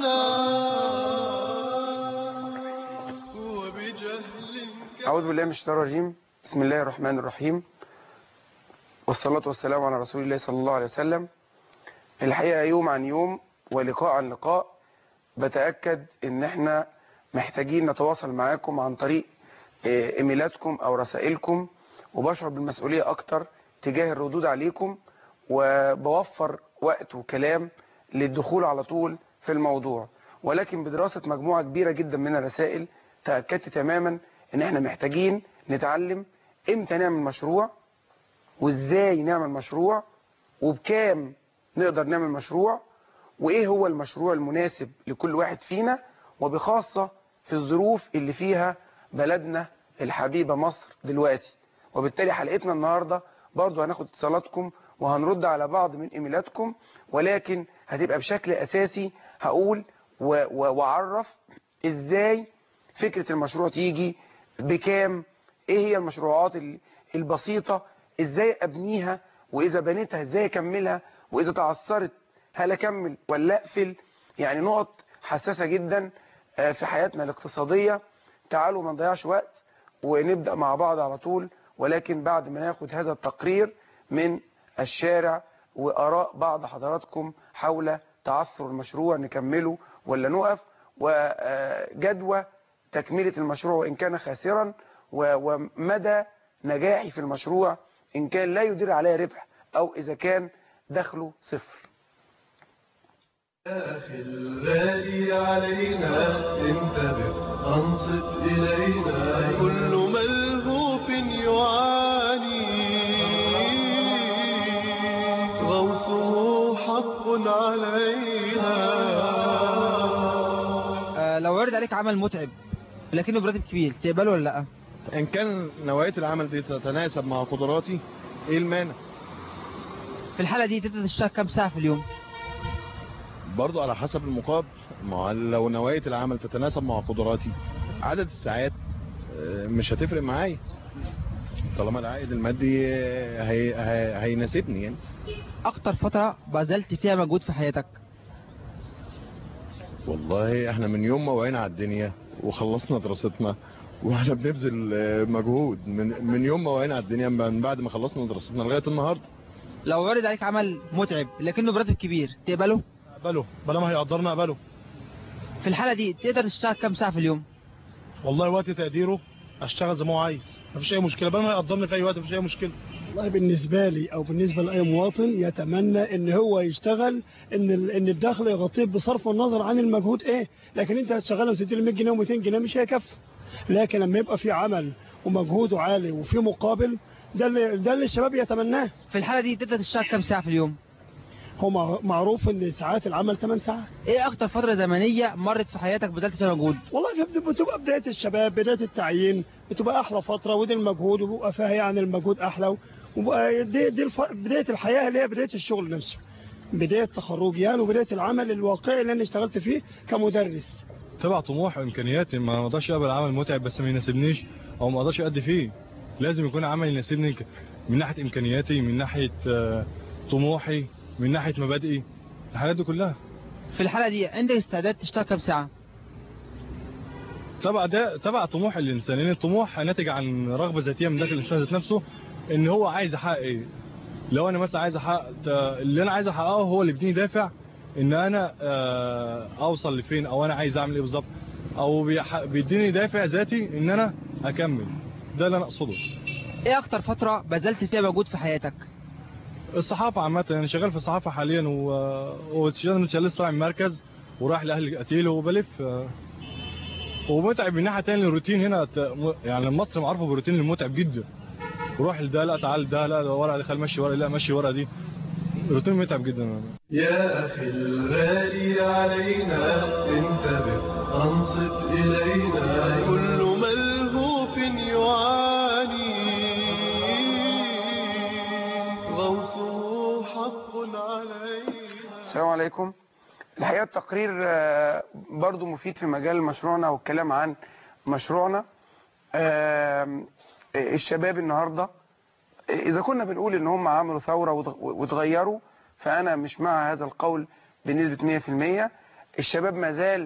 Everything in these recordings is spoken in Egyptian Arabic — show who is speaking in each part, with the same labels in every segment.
Speaker 1: وبجهل
Speaker 2: أعوذ بالله من الشيطان الرجيم بسم الله الرحمن الرحيم والصلاة والسلام على رسول الله صلى الله عليه وسلم الحقيقة يوم عن يوم ولقاء عن لقاء بتأكد ان احنا محتاجين نتواصل معاكم عن طريق آه، ايميلاتكم او رسائلكم وبشعر بالمسؤولية اكتر تجاه الردود عليكم وبوفر وقت وكلام للدخول على طول في الموضوع ولكن بدراسة مجموعة كبيرة جدا من الرسائل تأكدت تماما ان احنا محتاجين نتعلم امتى نعمل مشروع وازاي نعمل مشروع وبكام نقدر نعمل مشروع وايه هو المشروع المناسب لكل واحد فينا وبخاصة في الظروف اللي فيها بلدنا الحبيبة مصر دلوقتي وبالتالي حلقتنا النهاردة برضو هناخد اتصالاتكم وهنرد على بعض من ايميلاتكم ولكن هتبقى بشكل اساسي هقول و- و- واعرف ازاي فكرة المشروع تيجي بكام ايه هي المشروعات ال- البسيطة ازاي ابنيها واذا بنيتها ازاي اكملها واذا تعثرت هل اكمل ولا اقفل يعني نقط حساسة جدا آه، في حياتنا الاقتصادية تعالوا ما نضيعش وقت ونبدأ مع بعض على طول ولكن بعد ما ناخد هذا التقرير من الشارع وآراء بعض حضراتكم حول تعثر المشروع نكمله ولا نقف وجدوى تكملة المشروع وإن كان خاسرا و- ومدى نجاحي في المشروع إن كان لا يدير عليه ربح أو إذا كان دخله صفر
Speaker 1: أخي الغالي علينا انتبه أنصت إلينا كل ملهوف يعاني غوصه حق علينا
Speaker 3: آه، لو عرض عليك عمل متعب لكنه براتب كبير تقبله ولا لا
Speaker 4: ان كان نوعيه العمل دي تتناسب مع قدراتي ايه المانع
Speaker 3: في الحالة دي تقدر تشتغل كام ساعة في اليوم
Speaker 4: برضو على حسب المقابل ما هو لو نوعيه العمل تتناسب مع قدراتي عدد الساعات آه، مش هتفرق معايا طالما العائد المادي آه، هي هي هيناسبني يعني
Speaker 3: اكتر فترة بذلت فيها مجهود في حياتك
Speaker 4: والله احنا من يوم ما وعينا على الدنيا وخلصنا دراستنا واحنا بنبذل آه، مجهود من من يوم ما وعينا على الدنيا من بعد ما خلصنا دراستنا لغايه النهارده
Speaker 3: لو عرض عليك عمل متعب لكنه براتب كبير تقبله
Speaker 5: اقبله بلا ما هيقدرنا اقبله
Speaker 3: في الحالة دي تقدر تشتغل كام ساعة في اليوم
Speaker 5: والله وقت تقديره اشتغل زي ما هو عايز مفيش اي مشكله بلا ما هيقدرني في اي وقت مفيش اي مشكله
Speaker 6: والله بالنسبة لي أو بالنسبة لأي مواطن يتمنى إن هو يشتغل إن ال- إن الدخل يغطيه بصرف النظر عن المجهود إيه لكن أنت هتشتغله وتدي 100 جنيه و200 جنيه مش هيكفي لكن لما يبقى في عمل ومجهوده عالي وفي مقابل ده اللي ده اللي الشباب يتمناه
Speaker 3: في الحالة دي تقدر تشتغل كام ساعة في اليوم
Speaker 6: هو مع- معروف إن ساعات العمل 8 ساعات
Speaker 3: ايه اكتر فترة زمنية مرت في حياتك بذلت فيها مجهود
Speaker 6: والله في- بتبقى بداية الشباب بداية التعيين بتبقى أحلى فترة ودي المجهود وبيبقى فيها يعني المجهود أحلى وبقى دي, دي الف... بداية الحياة اللي هي بداية الشغل نفسه بداية تخرج يعني وبداية العمل الواقعي اللي أنا اشتغلت فيه كمدرس
Speaker 5: تبع طموح وامكانياتي ما اقدرش اقبل عمل متعب بس ما يناسبنيش او ما اقدرش ادي فيه لازم يكون عمل يناسبني ك- من ناحيه امكانياتي من ناحيه آه، طموحي من ناحيه مبادئي الحاجات دي كلها
Speaker 3: في الحالة دي عندك استعداد تشتغل كام ساعة
Speaker 5: تبع ده تبع طموح الانسان لان الطموح ناتج عن رغبه ذاتيه من داخل الانسان ذات نفسه ان هو عايز يحقق ايه لو انا مثلا عايز احقق اللي انا عايز احققه هو اللي بيديني دافع ان انا آه، اوصل لفين او انا عايز اعمل ايه بالظبط او بيح- بيديني دافع ذاتي ان انا اكمل ده اللي انا اقصده
Speaker 3: ايه اكتر فترة بذلت فيها مجهود في حياتك
Speaker 5: الصحافه عامه انا شغال في الصحافه حاليا و وشغال متشلس طالع من مركز ورايح لاهل القتيل وبلف آه، ومتعب من ناحيه تانية الروتين هنا ت- م- يعني مصر معروفه بالروتين المتعب جدا روح لده لا تعال ده لا ورقه دي خلي مشي ورقه لا مشي ورقه دي روتين متعب جدا
Speaker 1: يا أخي الغالي علينا انتبه أنصت إلينا كل ملهوف يعاني غوصه حق علينا
Speaker 2: السلام عليكم الحقيقة التقرير آه، برضو مفيد في مجال مشروعنا والكلام عن مشروعنا آم، الشباب النهاردة إذا كنا بنقول إن هم عملوا ثورة وتغ- وتغيروا فأنا مش مع هذا القول بنسبة 100% الشباب ما زال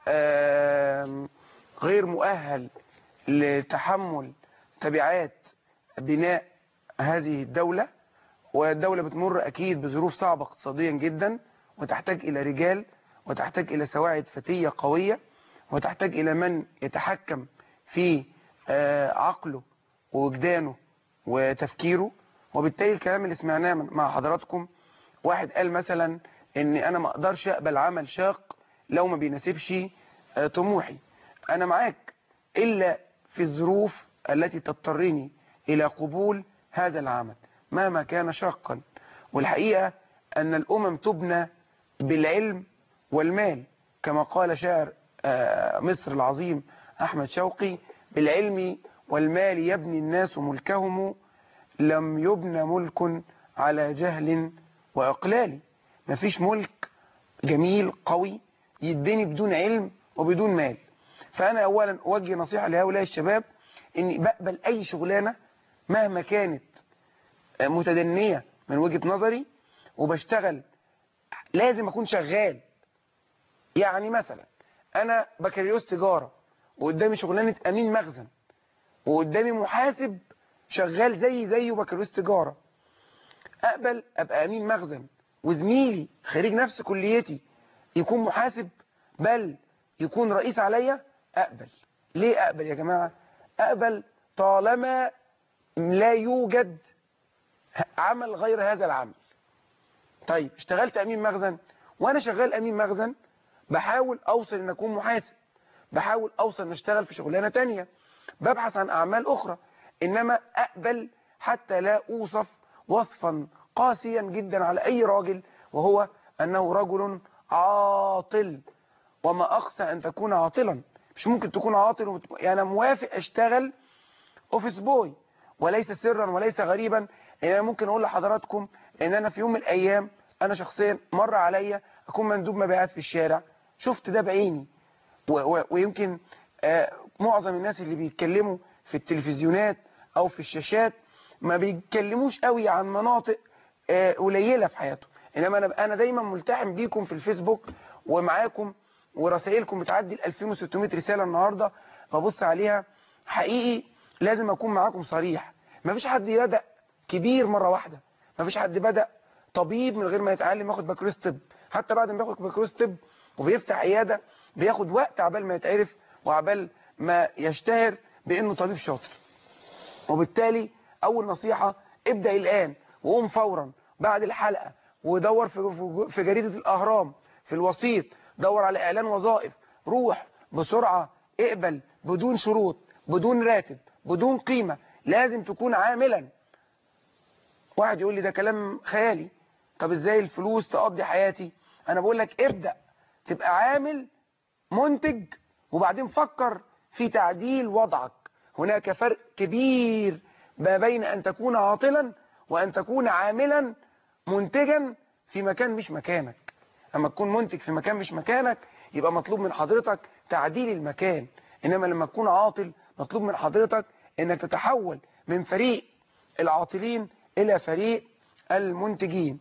Speaker 2: آم، غير مؤهل لتحمل تبعات بناء هذه الدولة والدولة بتمر أكيد بظروف صعبة اقتصاديا جدا وتحتاج إلى رجال وتحتاج إلى سواعد فتية قوية وتحتاج إلى من يتحكم في آه، عقله ووجدانه وتفكيره وبالتالي الكلام اللي سمعناه من- مع حضراتكم واحد قال مثلا ان انا ما اقدرش اقبل عمل شاق لو ما بيناسبش آه، طموحي انا معاك الا في الظروف التي تضطرني الى قبول هذا العمل مهما كان شاقا والحقيقة ان الامم تبنى بالعلم والمال كما قال شاعر آه، مصر العظيم احمد شوقي بالعلم والمال يبني الناس ملكهم لم يبنى ملك على جهل وإقلال مفيش ملك جميل قوي يتبني بدون علم وبدون مال فأنا أولا أوجه نصيحة لهؤلاء الشباب إني بقبل أي شغلانة مهما كانت متدنية من وجهة نظري وبشتغل لازم أكون شغال يعني مثلا أنا بكالوريوس تجارة وقدامي شغلانة أمين مخزن وقدامي محاسب شغال زي زيه بكالوريوس تجارة اقبل ابقى امين مخزن وزميلي خريج نفس كليتي يكون محاسب بل يكون رئيس عليا اقبل ليه اقبل يا جماعة اقبل طالما لا يوجد عمل غير هذا العمل طيب اشتغلت امين مخزن وانا شغال امين مخزن بحاول اوصل ان اكون محاسب بحاول اوصل ان اشتغل في شغلانة تانية ببحث عن اعمال اخرى انما اقبل حتى لا اوصف وصفا قاسيا جدا على اي راجل وهو انه رجل عاطل وما اقسى ان تكون عاطلا مش ممكن تكون عاطل ومت... يعني انا موافق اشتغل اوفيس بوي وليس سرا وليس غريبا ان انا ممكن اقول لحضراتكم ان انا في يوم من الايام انا شخصيا مر عليا اكون مندوب مبيعات في الشارع شفت ده بعيني و... و... ويمكن آه معظم الناس اللي بيتكلموا في التلفزيونات او في الشاشات ما بيتكلموش قوي عن مناطق آه قليلة في حياتهم انما انا انا دايما ملتحم بيكم في الفيسبوك ومعاكم ورسائلكم بتعدي ال 2600 رسالة النهاردة ببص عليها حقيقي لازم اكون معاكم صريح ما فيش حد يبدأ كبير مرة واحدة ما فيش حد بدأ طبيب من غير ما يتعلم ياخد بكالوريوس طب حتى بعد ما بياخد بكالوريوس طب وبيفتح عيادة بياخد وقت عبال ما يتعرف وعبال ما يشتهر بانه طبيب شاطر وبالتالي اول نصيحة ابدأ الان وقوم فورا بعد الحلقة ودور في في جريدة الاهرام في الوسيط دور على اعلان وظائف روح بسرعة اقبل بدون شروط بدون راتب بدون قيمة لازم تكون عاملا واحد يقول لي ده كلام خيالي طب ازاي الفلوس تقضي حياتي انا بقول لك ابدأ تبقى عامل منتج وبعدين فكر في تعديل وضعك هناك فرق كبير ما بين أن تكون عاطلا وأن تكون عاملا منتجا في مكان مش مكانك أما تكون منتج في مكان مش مكانك يبقى مطلوب من حضرتك تعديل المكان إنما لما تكون عاطل مطلوب من حضرتك أنك تتحول من فريق العاطلين إلى فريق المنتجين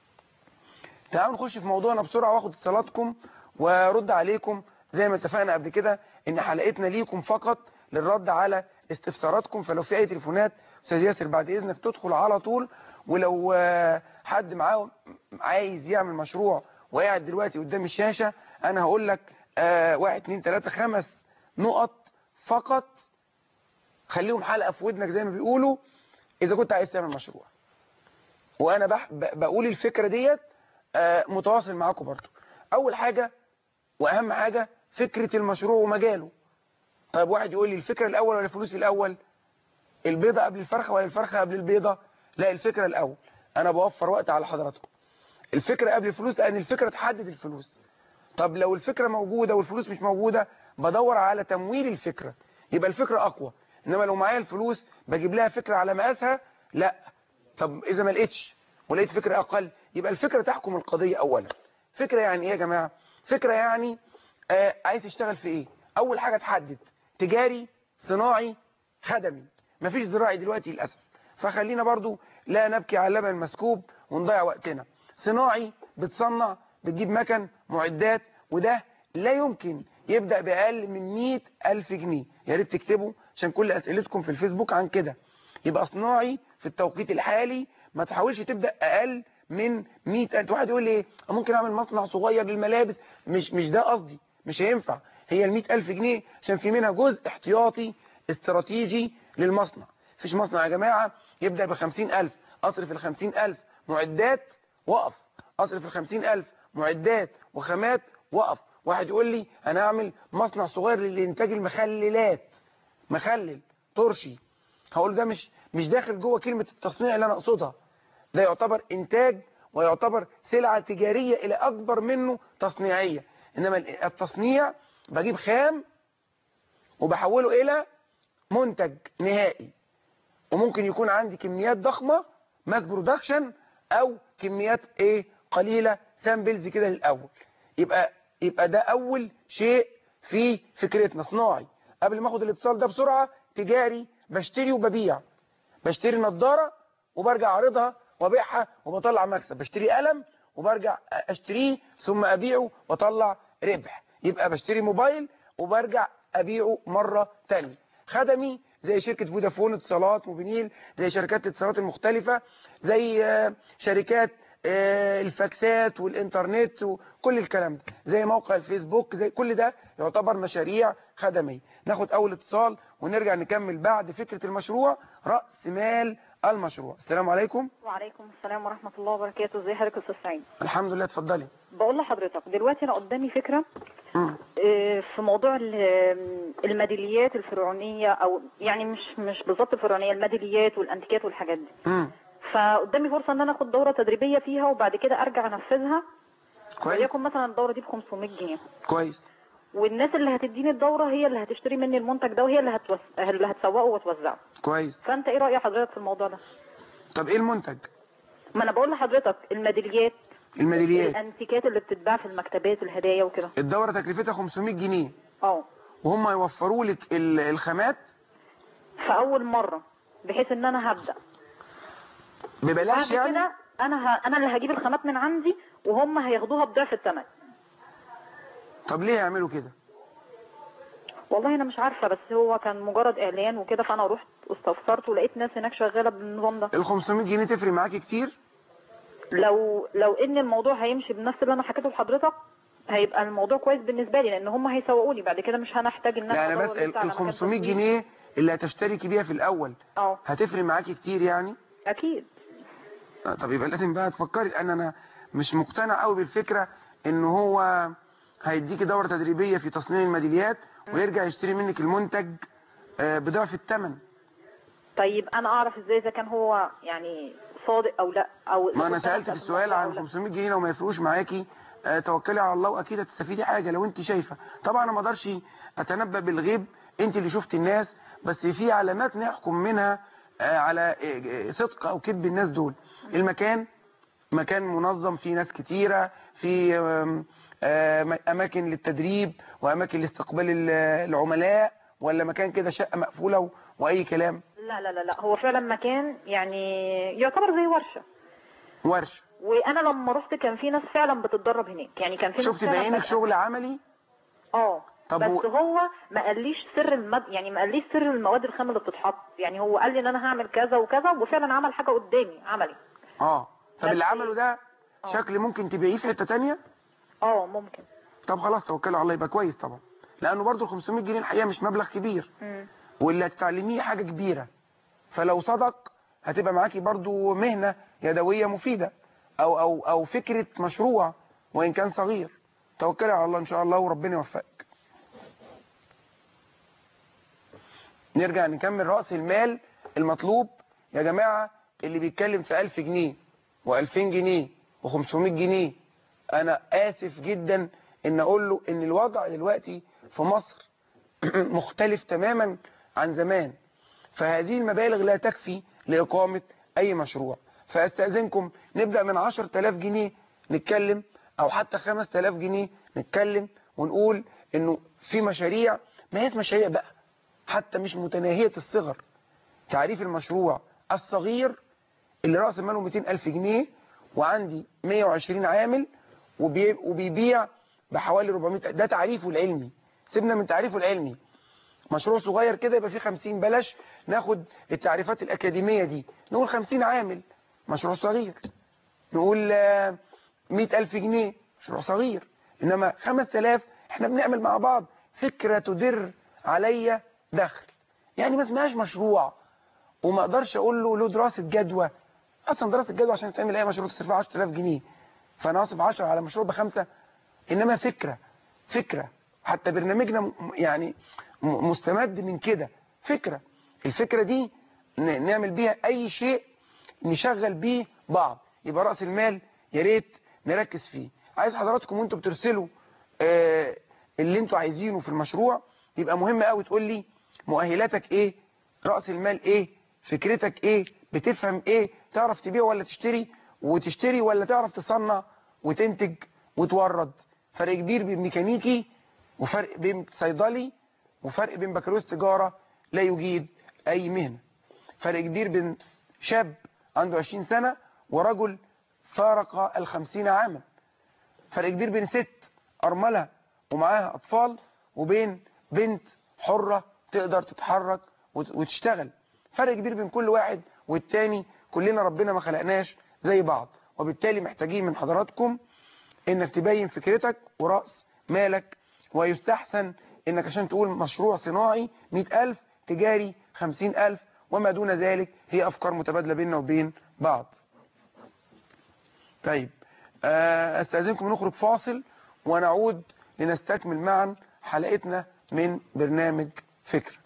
Speaker 2: تعالوا نخش في موضوعنا بسرعة واخد اتصالاتكم وارد عليكم زي ما اتفقنا قبل كده ان حلقتنا ليكم فقط للرد على استفساراتكم فلو في اي تليفونات استاذ ياسر بعد اذنك تدخل على طول ولو حد معاه عايز يعمل مشروع وقاعد دلوقتي قدام الشاشة انا هقول لك آه واحد اتنين تلاتة خمس نقط فقط خليهم حلقة في ودنك زي ما بيقولوا اذا كنت عايز تعمل مشروع وانا بح بقول الفكرة ديت آه متواصل معاكم برضو اول حاجة واهم حاجة فكرة المشروع ومجاله طيب واحد يقول لي الفكرة الاول ولا الفلوس الاول البيضة قبل الفرخة ولا الفرخة قبل البيضة لا الفكرة الاول انا بوفر وقت على حضراتكم الفكرة قبل الفلوس لان الفكرة تحدد الفلوس طب لو الفكرة موجودة والفلوس مش موجودة بدور على تمويل الفكرة يبقى الفكرة اقوى انما لو معايا الفلوس بجيب لها فكرة على مقاسها لا طب اذا ما لقيتش ولقيت فكرة اقل يبقى الفكرة تحكم القضية اولا فكرة يعني ايه يا جماعة فكرة يعني آه عايز تشتغل في ايه اول حاجة تحدد تجاري صناعي خدمي مفيش زراعي دلوقتي للأسف فخلينا برضو لا نبكي على اللبن المسكوب ونضيع وقتنا صناعي بتصنع بتجيب مكن معدات وده لا يمكن يبدأ بأقل من 100 ألف جنيه يا ريت تكتبوا عشان كل أسئلتكم في الفيسبوك عن كده يبقى صناعي في التوقيت الحالي ما تحاولش تبدأ أقل من 100 ألف واحد يقول لي إيه ممكن أعمل مصنع صغير للملابس مش مش ده قصدي مش هينفع هي ال 100 ألف جنيه عشان في منها جزء احتياطي استراتيجي للمصنع مفيش مصنع يا جماعة يبدأ ب 50000 أصرف ال 50000 معدات وقف أصرف ال 50000 معدات وخامات وقف واحد يقول لي أنا أعمل مصنع صغير لإنتاج المخللات مخلل ترشي هقول ده مش مش داخل جوه كلمة التصنيع اللي أنا أقصدها ده يعتبر إنتاج ويعتبر سلعة تجارية إلى أكبر منه تصنيعية إنما التصنيع بجيب خام وبحوله إلى منتج نهائي وممكن يكون عندي كميات ضخمة ماس برودكشن او كميات ايه قليلة سامبلز كده للاول يبقى يبقى ده اول شيء في فكرتنا صناعي قبل ما اخد الاتصال ده بسرعة تجاري بشتري وببيع بشتري نظارة وبرجع اعرضها وابيعها وبطلع مكسب بشتري قلم وبرجع اشتريه ثم ابيعه واطلع ربح يبقى بشتري موبايل وبرجع ابيعه مرة تانية خدمي زي شركة فودافون اتصالات موبينيل زي شركات الاتصالات المختلفة زي آه، شركات آه، الفاكسات والانترنت وكل الكلام ده زي موقع الفيسبوك زي كل ده يعتبر مشاريع خدمية ناخد اول اتصال ونرجع نكمل بعد فكرة المشروع رأس مال المشروع السلام عليكم
Speaker 7: وعليكم السلام ورحمة الله وبركاته ازي حضرتك يا استاذ سعيد
Speaker 2: الحمد لله اتفضلي
Speaker 7: بقول لحضرتك دلوقتي انا قدامي فكرة
Speaker 2: مم.
Speaker 7: آه، في موضوع ال- الميداليات الفرعونية او يعني مش مش بالظبط الفرعونية الميداليات والانتيكات والحاجات دي
Speaker 2: مم.
Speaker 7: فقدامي فرصة ان انا اخد دورة تدريبية فيها وبعد كده ارجع انفذها
Speaker 2: كويس
Speaker 7: وليكن مثلا الدورة دي ب 500 جنيه
Speaker 2: كويس
Speaker 7: والناس اللي هتديني الدورة هي اللي هتشتري مني المنتج ده وهي اللي هتوس... اللي هتسوقه وتوزعه
Speaker 2: كويس
Speaker 7: فانت ايه رأي حضرتك في الموضوع ده
Speaker 2: طب ايه المنتج
Speaker 7: ما انا بقول لحضرتك الميداليات
Speaker 2: الميداليات
Speaker 7: الانتيكات اللي بتتباع في المكتبات الهدايا وكده
Speaker 2: الدورة تكلفتها 500 جنيه
Speaker 7: اه
Speaker 2: وهم يوفروا لك ال- الخامات
Speaker 7: في اول مره بحيث ان انا هبدا
Speaker 2: ببلاش
Speaker 7: بعد
Speaker 2: يعني
Speaker 7: كده انا ه... انا اللي هجيب الخامات من عندي وهم هياخدوها بضعف الثمن
Speaker 2: طب ليه يعملوا كده
Speaker 7: والله انا مش عارفه بس هو كان مجرد اعلان وكده فانا رحت واستفسرت ولقيت ناس هناك شغاله بالنظام ده
Speaker 2: ال 500 جنيه تفرق معاكي كتير
Speaker 7: لو لو ان الموضوع هيمشي بنفس اللي انا حكيته لحضرتك هيبقى الموضوع كويس بالنسبه لي لان هم هيسوقوا لي بعد كده مش هنحتاج ان
Speaker 2: يعني
Speaker 7: انا
Speaker 2: بس
Speaker 7: أدور لسه
Speaker 2: ال
Speaker 7: على
Speaker 2: ال
Speaker 7: مكان
Speaker 2: 500
Speaker 7: تسويق.
Speaker 2: جنيه اللي هتشتركي بيها في الاول
Speaker 7: اه
Speaker 2: هتفرق معاكي كتير يعني
Speaker 7: اكيد
Speaker 2: آه، طب يبقى لازم بقى تفكري لان انا مش مقتنع قوي بالفكره ان هو هيديكي دوره تدريبيه في تصنيع الميداليات ويرجع يشتري منك المنتج آه، بضعف الثمن
Speaker 7: طيب انا اعرف ازاي اذا كان هو يعني صادق او لا او
Speaker 2: ما انا
Speaker 7: كنت
Speaker 2: سالتك
Speaker 7: هسأل في
Speaker 2: السؤال
Speaker 7: الموضوع
Speaker 2: عن
Speaker 7: أو لا.
Speaker 2: 500 جنيه لو ما يفرقوش معاكي آه، توكلي على الله واكيد هتستفيدي حاجه لو انت شايفه طبعا انا ما اقدرش اتنبأ بالغيب انت اللي شفتي الناس بس في علامات نحكم منها آه، على آه، آه، صدق او كذب الناس دول المكان مكان منظم فيه ناس كتيرة في آم، آم، أماكن للتدريب وأماكن لاستقبال ال- العملاء ولا مكان كده شقة مقفولة و- وأي كلام
Speaker 7: لا لا لا لا هو فعلا مكان يعني يعتبر زي ورشه
Speaker 2: ورش
Speaker 7: وانا لما رحت كان في ناس فعلا بتتدرب هناك يعني كان في ناس
Speaker 2: شفت
Speaker 7: فعلا
Speaker 2: بعينك
Speaker 7: بادئة.
Speaker 2: شغل عملي
Speaker 7: اه
Speaker 2: طب
Speaker 7: بس
Speaker 2: و-
Speaker 7: هو ما قاليش سر المد يعني ما قاليش سر المواد الخام اللي بتتحط يعني هو قال لي ان انا هعمل كذا وكذا وفعلا عمل حاجه قدامي عملي
Speaker 2: اه طب
Speaker 7: بس
Speaker 2: اللي
Speaker 7: إيه؟
Speaker 2: عمله ده
Speaker 7: آه.
Speaker 2: شكل ممكن تبيعيه في حتة تانية
Speaker 7: اه ممكن
Speaker 2: طب خلاص توكلوا على الله يبقى كويس طبعا لأنه برضو ال 500 جنيه الحقيقة مش مبلغ كبير
Speaker 7: مم.
Speaker 2: واللي هتتعلميه حاجة كبيرة فلو صدق هتبقى معاكي برضو مهنة يدوية مفيدة أو, أو, أو فكرة مشروع وإن كان صغير توكلي على الله إن شاء الله وربنا يوفقك نرجع نكمل رأس المال المطلوب يا جماعة اللي بيتكلم في 1000 جنيه و2000 جنيه و500 جنيه أنا آسف جدا إن أقول له إن الوضع دلوقتي في مصر مختلف تماما عن زمان فهذه المبالغ لا تكفي لإقامة أي مشروع فأستأذنكم نبدأ من 10000 جنيه نتكلم أو حتى 5000 جنيه نتكلم ونقول إنه في مشاريع ما هي مشاريع بقى حتى مش متناهية الصغر تعريف المشروع الصغير اللي رأس ماله 200 ألف جنيه وعندي 120 عامل وبي- وبيبيع بحوالي 400 ده تعريفه العلمي سيبنا من تعريفه العلمي مشروع صغير كده يبقى فيه 50 بلاش ناخد التعريفات الأكاديمية دي نقول 50 عامل مشروع صغير نقول آه، 100000 جنيه مشروع صغير إنما 5000 احنا بنعمل مع بعض فكرة تدر عليا دخل يعني ما اسمهاش مشروع وما اقدرش اقول له له دراسة جدوى اصلا دراسة جدوى عشان تعمل اي مشروع تصرف 10000 جنيه فانا اصرف 10 على مشروع بخمسة انما فكرة فكرة حتى برنامجنا م- يعني م- مستمد من كده فكرة الفكرة دي ن- نعمل بيها اي شيء نشغل بيه بعض يبقى رأس المال يا ريت نركز فيه عايز حضراتكم وانتوا بترسلوا آه، اللي انتوا عايزينه في المشروع يبقى مهم قوي تقول لي مؤهلاتك ايه رأس المال ايه فكرتك ايه بتفهم ايه تعرف تبيع ولا تشتري وتشتري ولا تعرف تصنع وتنتج وتورد فرق كبير بين ميكانيكي وفرق بين صيدلي وفرق بين بكالوريوس تجارة لا يجيد اي مهنة فرق كبير بين شاب عنده 20 سنة ورجل فارق الخمسين عاما فرق كبير بين ست أرملة ومعاها أطفال وبين بنت حرة تقدر تتحرك وت- وتشتغل فرق كبير بين كل واحد والتاني كلنا ربنا ما خلقناش زي بعض وبالتالي محتاجين من حضراتكم انك تبين فكرتك ورأس مالك ويستحسن انك عشان تقول مشروع صناعي مئة ألف تجاري خمسين ألف وما دون ذلك هي أفكار متبادلة بيننا وبين بعض طيب آه، استاذنكم نخرج فاصل ونعود لنستكمل معا حلقتنا من برنامج فكر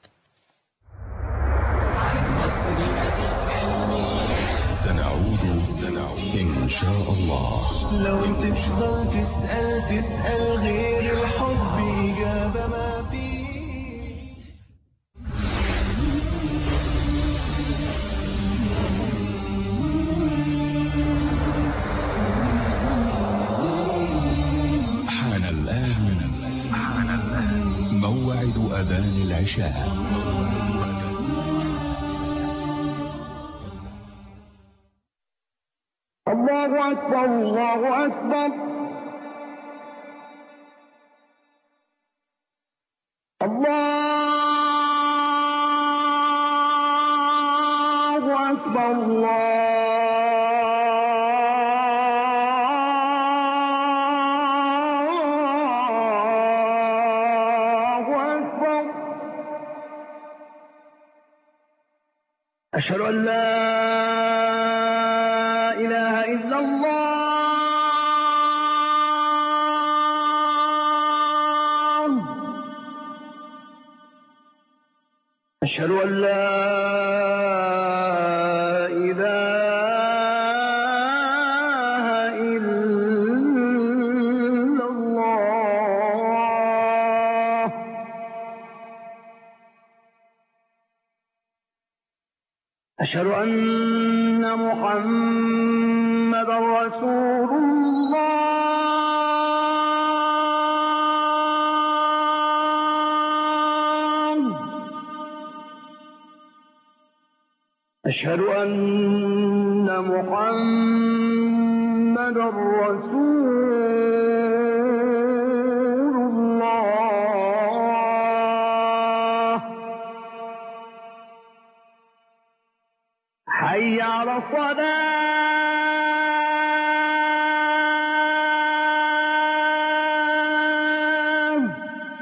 Speaker 8: سنعود سنعود إن شاء الله
Speaker 1: لو تفضل تسأل تسأل غير الحب إجابة ما فيه
Speaker 8: حان الآن موعد أذان العشاء
Speaker 9: الله أكبر الله أكبر الله أكبر الله أكبر أشهد أن لا إله إلا الله أشهد أن لا إله إلا الله أشهد أن محمد رسول الله أشهد أن محمد رسول الله حي على الصلاة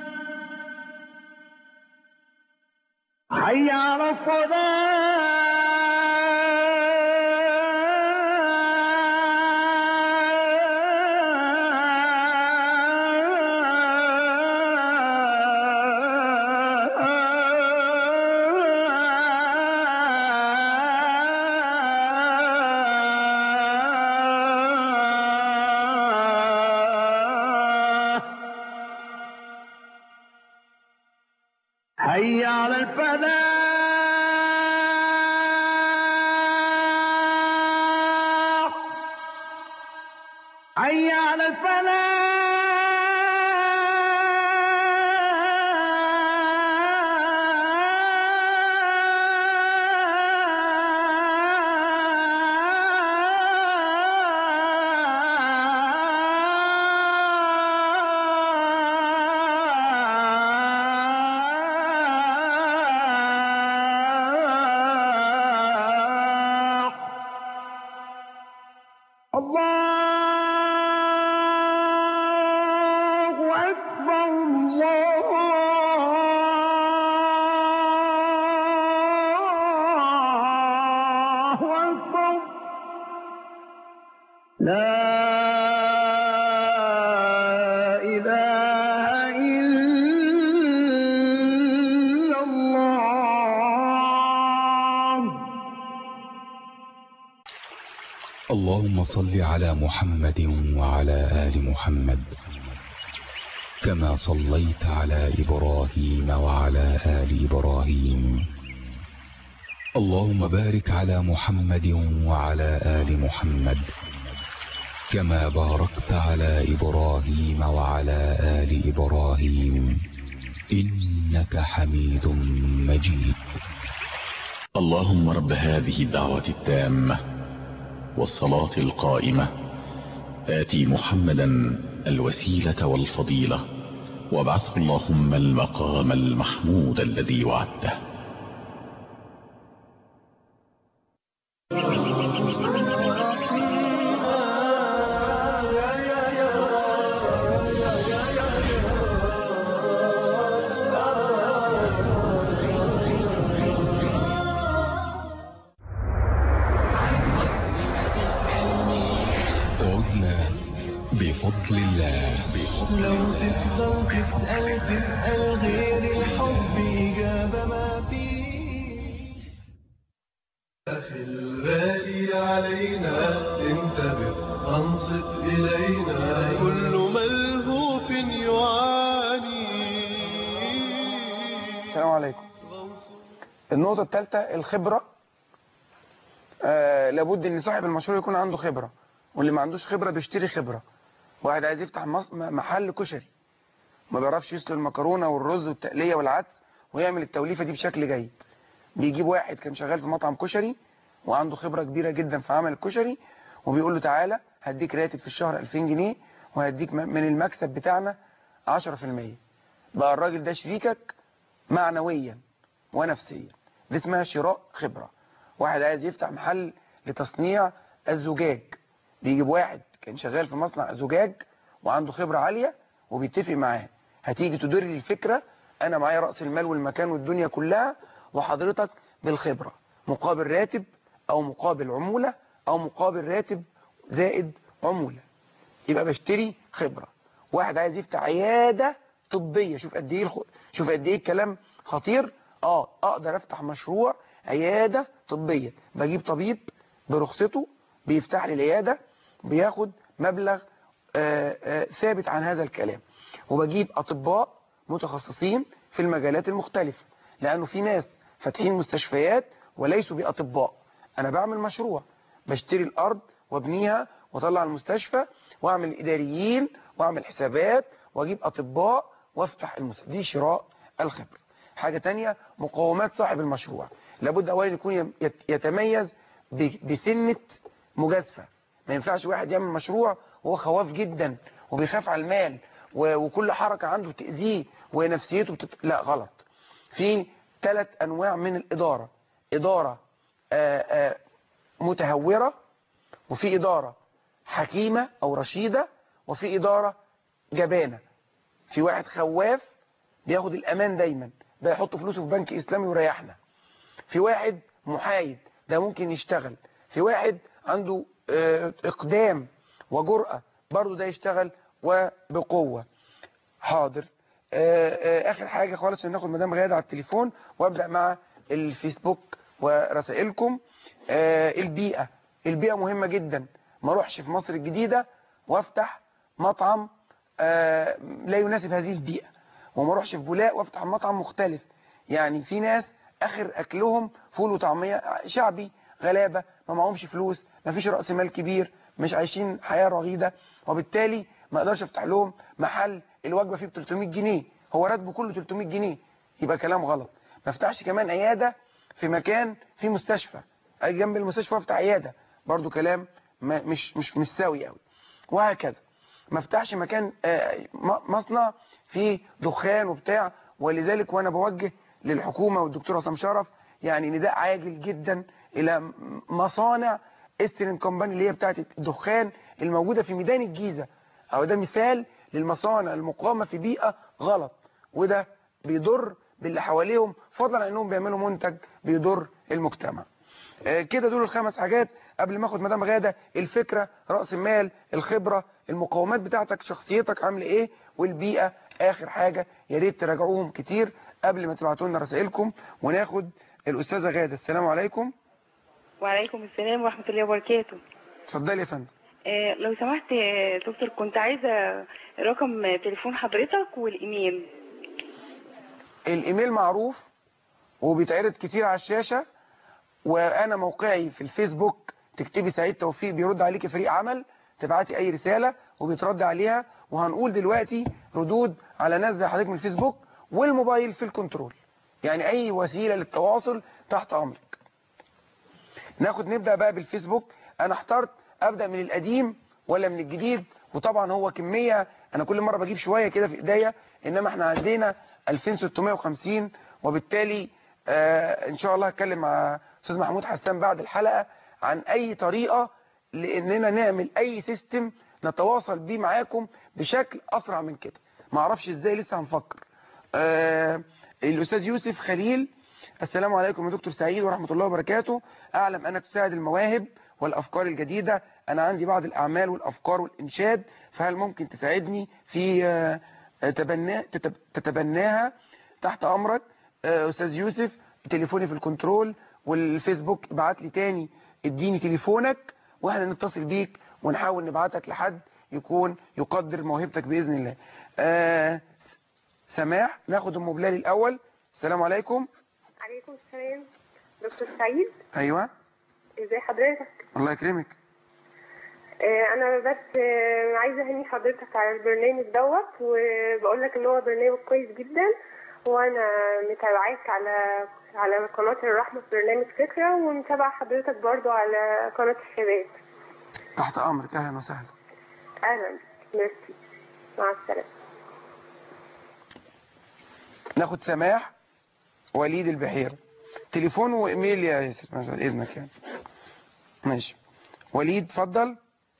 Speaker 9: حي على الصلاة حي على الفلاح حي على لا إله إلا الله
Speaker 8: اللهم صل على محمد وعلى آل محمد كما صليت على إبراهيم وعلى آل إبراهيم اللهم بارك على محمد وعلى آل محمد كما باركت على إبراهيم وعلى آل إبراهيم إنك حميد مجيد
Speaker 10: اللهم رب هذه الدعوة التامة والصلاة القائمة آتي محمدا الوسيلة والفضيلة وابعثه اللهم المقام المحمود الذي وعدته
Speaker 8: عدنا بفضل الله بفضل
Speaker 1: لو
Speaker 8: الله
Speaker 1: تفضل تسأل تسأل غير الحب إجابة ما فيه أخي الغالي علينا انتبه أنصت إلينا كل ملهوف يعاني
Speaker 2: السلام عليكم النقطة الثالثة الخبرة آه لابد ان صاحب المشروع يكون عنده خبرة واللي ما عندوش خبرة بيشتري خبرة واحد عايز يفتح مص- م- محل كشري ما بيعرفش يسلق المكرونة والرز والتقلية والعدس ويعمل التوليفة دي بشكل جيد بيجيب واحد كان شغال في مطعم كشري وعنده خبرة كبيرة جدا في عمل الكشري وبيقول له تعالى هديك راتب في الشهر 2000 جنيه وهديك م- من المكسب بتاعنا 10% بقى الراجل ده شريكك معنويا ونفسيا دي اسمها شراء خبرة واحد عايز يفتح محل لتصنيع الزجاج بيجيب واحد كان شغال في مصنع زجاج وعنده خبرة عالية وبيتفق معاه هتيجي تدير لي الفكرة انا معايا رأس المال والمكان والدنيا كلها وحضرتك بالخبرة مقابل راتب او مقابل عمولة او مقابل راتب زائد عمولة يبقى بشتري خبرة واحد عايز يفتح عيادة طبية شوف قد ايه الخ... شوف قد ايه الكلام خطير اه اقدر افتح مشروع عيادة طبية بجيب طبيب برخصته بيفتح لي العيادة بياخد مبلغ آه آه ثابت عن هذا الكلام وبجيب اطباء متخصصين في المجالات المختلفة لانه في ناس فاتحين مستشفيات وليسوا باطباء انا بعمل مشروع بشتري الارض وابنيها واطلع المستشفى واعمل اداريين واعمل حسابات واجيب اطباء وافتح المستشفى دي شراء الخبرة حاجة تانية مقومات صاحب المشروع لابد اولا يكون يت- يتميز ب- بسنة مجازفة ما ينفعش واحد يعمل مشروع وهو خواف جدا وبيخاف على المال و- وكل حركة عنده تأذيه ونفسيته بتت... لا غلط في ثلاث انواع من الادارة ادارة آآ آآ متهورة وفي إدارة حكيمة أو رشيدة وفي إدارة جبانة في واحد خواف بياخد الأمان دايما ده يحط فلوسه في بنك إسلامي ويريحنا في واحد محايد ده ممكن يشتغل في واحد عنده آه، إقدام وجرأة برضه ده يشتغل وبقوة حاضر آه، آه، آخر حاجة خالص عشان ناخد مدام غادة على التليفون وأبدأ مع الفيسبوك ورسائلكم آه، البيئة البيئة مهمة جدا ما اروحش في مصر الجديدة وافتح مطعم آه، لا يناسب هذه البيئة وما اروحش في بولاق وافتح مطعم مختلف يعني في ناس اخر اكلهم فول وطعمية شعبي غلابة ما معهمش فلوس ما فيش رأس مال كبير مش عايشين حياة رغيدة وبالتالي ما اقدرش افتح لهم محل الوجبة فيه ب 300 جنيه هو راتبه كله 300 جنيه يبقى كلام غلط ما افتحش كمان عيادة في مكان فيه مستشفى اجي جنب المستشفى افتح عيادة برضو كلام ما مش مش مش ساوي قوي وهكذا ما افتحش مكان آه، م- مصنع فيه دخان وبتاع ولذلك وانا بوجه للحكومة والدكتور عصام شرف يعني نداء عاجل جدا الى م- مصانع استرن كومباني اللي هي بتاعت الدخان الموجودة في ميدان الجيزة او ده مثال للمصانع المقامة في بيئة غلط وده بيضر باللي حواليهم فضلا عن انهم بيعملوا منتج بيضر المجتمع آه، كده دول الخمس حاجات قبل ما اخد مدام غاده الفكره راس المال الخبره المقومات بتاعتك شخصيتك عامله ايه والبيئه اخر حاجه يا ريت تراجعوهم كتير قبل ما تبعتوا لنا رسائلكم وناخد الاستاذه غاده السلام عليكم
Speaker 11: وعليكم السلام ورحمة الله وبركاته
Speaker 2: اتفضلي يا فندم
Speaker 11: آه، لو سمحت يا دكتور كنت عايزة رقم تليفون حضرتك والإيميل
Speaker 2: الايميل معروف وبيتعرض كتير على الشاشة وانا موقعي في الفيسبوك تكتبي سعيد توفيق بيرد عليكي فريق عمل تبعتي اي رسالة وبيترد عليها وهنقول دلوقتي ردود على ناس زي حضرتك من الفيسبوك والموبايل في الكنترول يعني اي وسيلة للتواصل تحت امرك ناخد نبدأ بقى بالفيسبوك انا احترت ابدأ من القديم ولا من الجديد وطبعا هو كمية انا كل مرة بجيب شوية كده في ايديا انما احنا عندنا 2650 وبالتالي آه ان شاء الله هتكلم مع استاذ محمود حسان بعد الحلقة عن اي طريقة لاننا نعمل اي سيستم نتواصل بيه معاكم بشكل اسرع من كده ما اعرفش ازاي لسه هنفكر آه الاستاذ يوسف خليل السلام عليكم يا دكتور سعيد ورحمة الله وبركاته اعلم انك تساعد المواهب والافكار الجديدة انا عندي بعض الاعمال والافكار والانشاد فهل ممكن تساعدني في آه، تبنى تتب- تتبناها تحت امرك آه، استاذ يوسف تليفوني في الكنترول والفيسبوك ابعت لي تاني اديني تليفونك واحنا نتصل بيك ونحاول نبعتك لحد يكون يقدر موهبتك باذن الله آه، سماح ناخد ام بلال الاول السلام عليكم
Speaker 12: عليكم السلام دكتور سعيد
Speaker 2: ايوه
Speaker 12: ازي حضرتك
Speaker 2: الله يكرمك
Speaker 12: آه، انا بس آه، عايزه اهني حضرتك على البرنامج دوت وبقول لك ان هو برنامج كويس جدا وانا متابعاك على على قناه الرحمه في برنامج فكره ومتابعه حضرتك برضو على قناه الشباب
Speaker 2: تحت امرك اهلا وسهلا
Speaker 12: اهلا ميرسي مع السلامه
Speaker 2: ناخد سماح وليد البحيرة تليفون وايميل يا ياسر مثلا اذنك يعني ماشي وليد اتفضل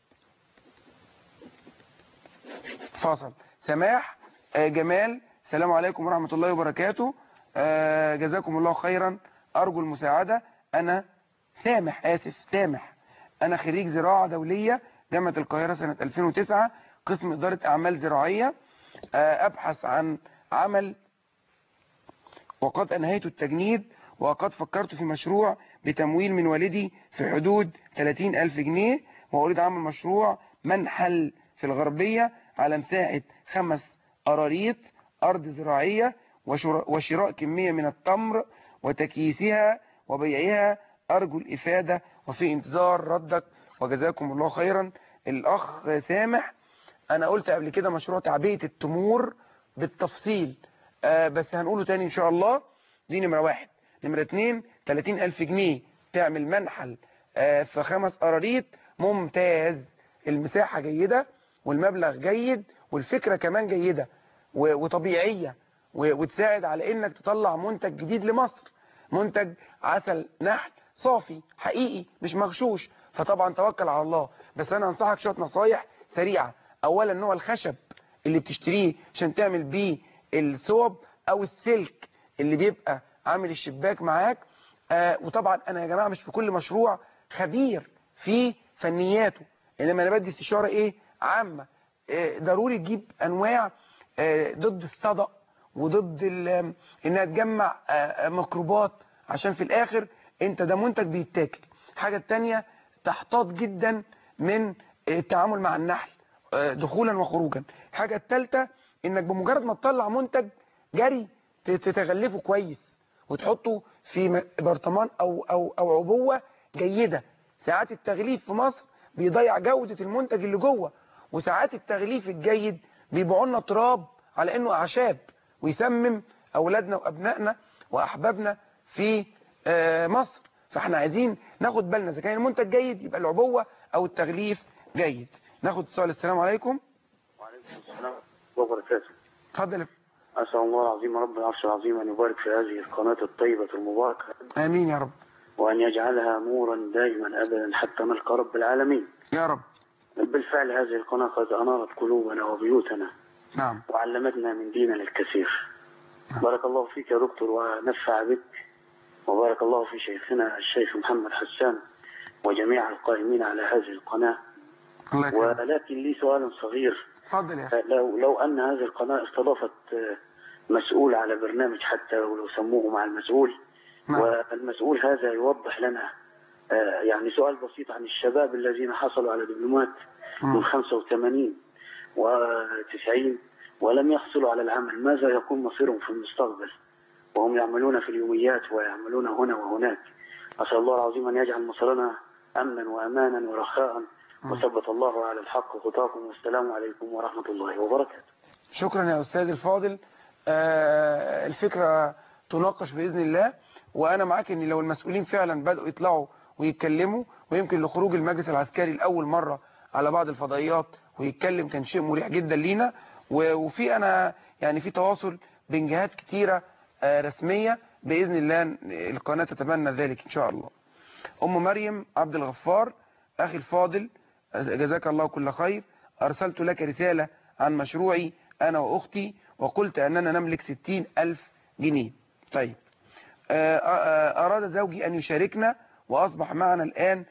Speaker 2: فاصل سماح آه، جمال السلام عليكم ورحمة الله وبركاته آه، جزاكم الله خيرا أرجو المساعدة أنا سامح آسف سامح أنا خريج زراعة دولية جامعة القاهرة سنة 2009 قسم إدارة أعمال زراعية آه، أبحث عن عمل وقد أنهيت التجنيد وقد فكرت في مشروع بتمويل من والدي في حدود 30 ألف جنيه وأريد أعمل مشروع منحل في الغربية على مساحة خمس قراريط أرض زراعية وشر- وشراء كمية من التمر وتكييسها وبيعها أرجو الإفادة وفي انتظار ردك وجزاكم الله خيرا الأخ سامح أنا قلت قبل كده مشروع تعبئة التمور بالتفصيل آه بس هنقوله تاني إن شاء الله دي نمرة واحد نمرة اتنين 30 ألف جنيه تعمل منحل آه في خمس قراريط ممتاز المساحة جيدة والمبلغ جيد والفكرة كمان جيدة و- وطبيعية و- وتساعد على انك تطلع منتج جديد لمصر منتج عسل نحل صافي حقيقي مش مغشوش فطبعا توكل على الله بس انا انصحك شويه نصايح سريعه اولا نوع الخشب اللي بتشتريه عشان تعمل بيه الثوب او السلك اللي بيبقى عامل الشباك معاك آه وطبعا انا يا جماعه مش في كل مشروع خبير في فنياته انما انا بدي استشاره ايه عامه آه ضروري تجيب انواع آه ضد الصدأ وضد ال- انها تجمع آه، آه، ميكروبات عشان في الاخر انت ده منتج بيتاكل الحاجه التانية تحتاط جدا من التعامل مع النحل آه، دخولا وخروجا الحاجه الثالثه انك بمجرد ما تطلع منتج جري ت- تتغلفه كويس وتحطه في م- برطمان او او او عبوه جيده ساعات التغليف في مصر بيضيع جوده المنتج اللي جوه وساعات التغليف الجيد بيبيعوا لنا تراب على انه اعشاب ويسمم اولادنا وابنائنا واحبابنا في آه، مصر فاحنا عايزين ناخد بالنا اذا كان المنتج جيد يبقى العبوه او التغليف جيد ناخد السؤال السلام عليكم
Speaker 13: وعليكم السلام وبركاته
Speaker 2: اتفضل يا
Speaker 13: أسأل الله العظيم رب العرش العظيم أن يبارك في هذه القناة الطيبة المباركة
Speaker 2: امين يا رب
Speaker 13: وأن يجعلها نورا دائما أبدا حتى نلقى رب العالمين
Speaker 2: يا رب
Speaker 13: بالفعل هذه القناة قد أنارت قلوبنا وبيوتنا
Speaker 2: نعم
Speaker 13: وعلمتنا من ديننا الكثير بارك الله فيك يا دكتور ونفع بك وبارك الله في شيخنا الشيخ محمد حسان وجميع القائمين على هذه القناة
Speaker 2: الله يكرمك
Speaker 13: ولكن لي سؤال صغير
Speaker 2: اتفضل يا اخي
Speaker 13: لو لو أن هذه القناة استضافت آه، مسؤول على برنامج حتى ولو سموه مع المسؤول والمسؤول هذا يوضح لنا آه، يعني سؤال بسيط عن الشباب الذين حصلوا على دبلومات من 85 و90 ولم يحصلوا على العمل ماذا يكون مصيرهم في المستقبل وهم يعملون في اليوميات ويعملون هنا وهناك أسأل الله العظيم أن يجعل مصرنا أمنا وأمانا ورخاء وثبت الله على الحق خطاكم والسلام عليكم ورحمة الله وبركاته
Speaker 2: شكرا يا أستاذ الفاضل آه، الفكرة تناقش بإذن الله وأنا معاك أن لو المسؤولين فعلا بدأوا يطلعوا ويتكلموا ويمكن لخروج المجلس العسكري لأول مرة على بعض الفضائيات ويتكلم كان شيء مريح جدا لينا و- وفي أنا يعني في تواصل بين جهات كتيرة آه، رسمية بإذن الله القناة تتبنى ذلك إن شاء الله أم مريم عبد الغفار أخي الفاضل جزاك الله كل خير أرسلت لك رسالة عن مشروعي أنا وأختي وقلت أننا نملك ستين ألف جنيه طيب آه، آه، أراد زوجي أن يشاركنا وأصبح معنا الآن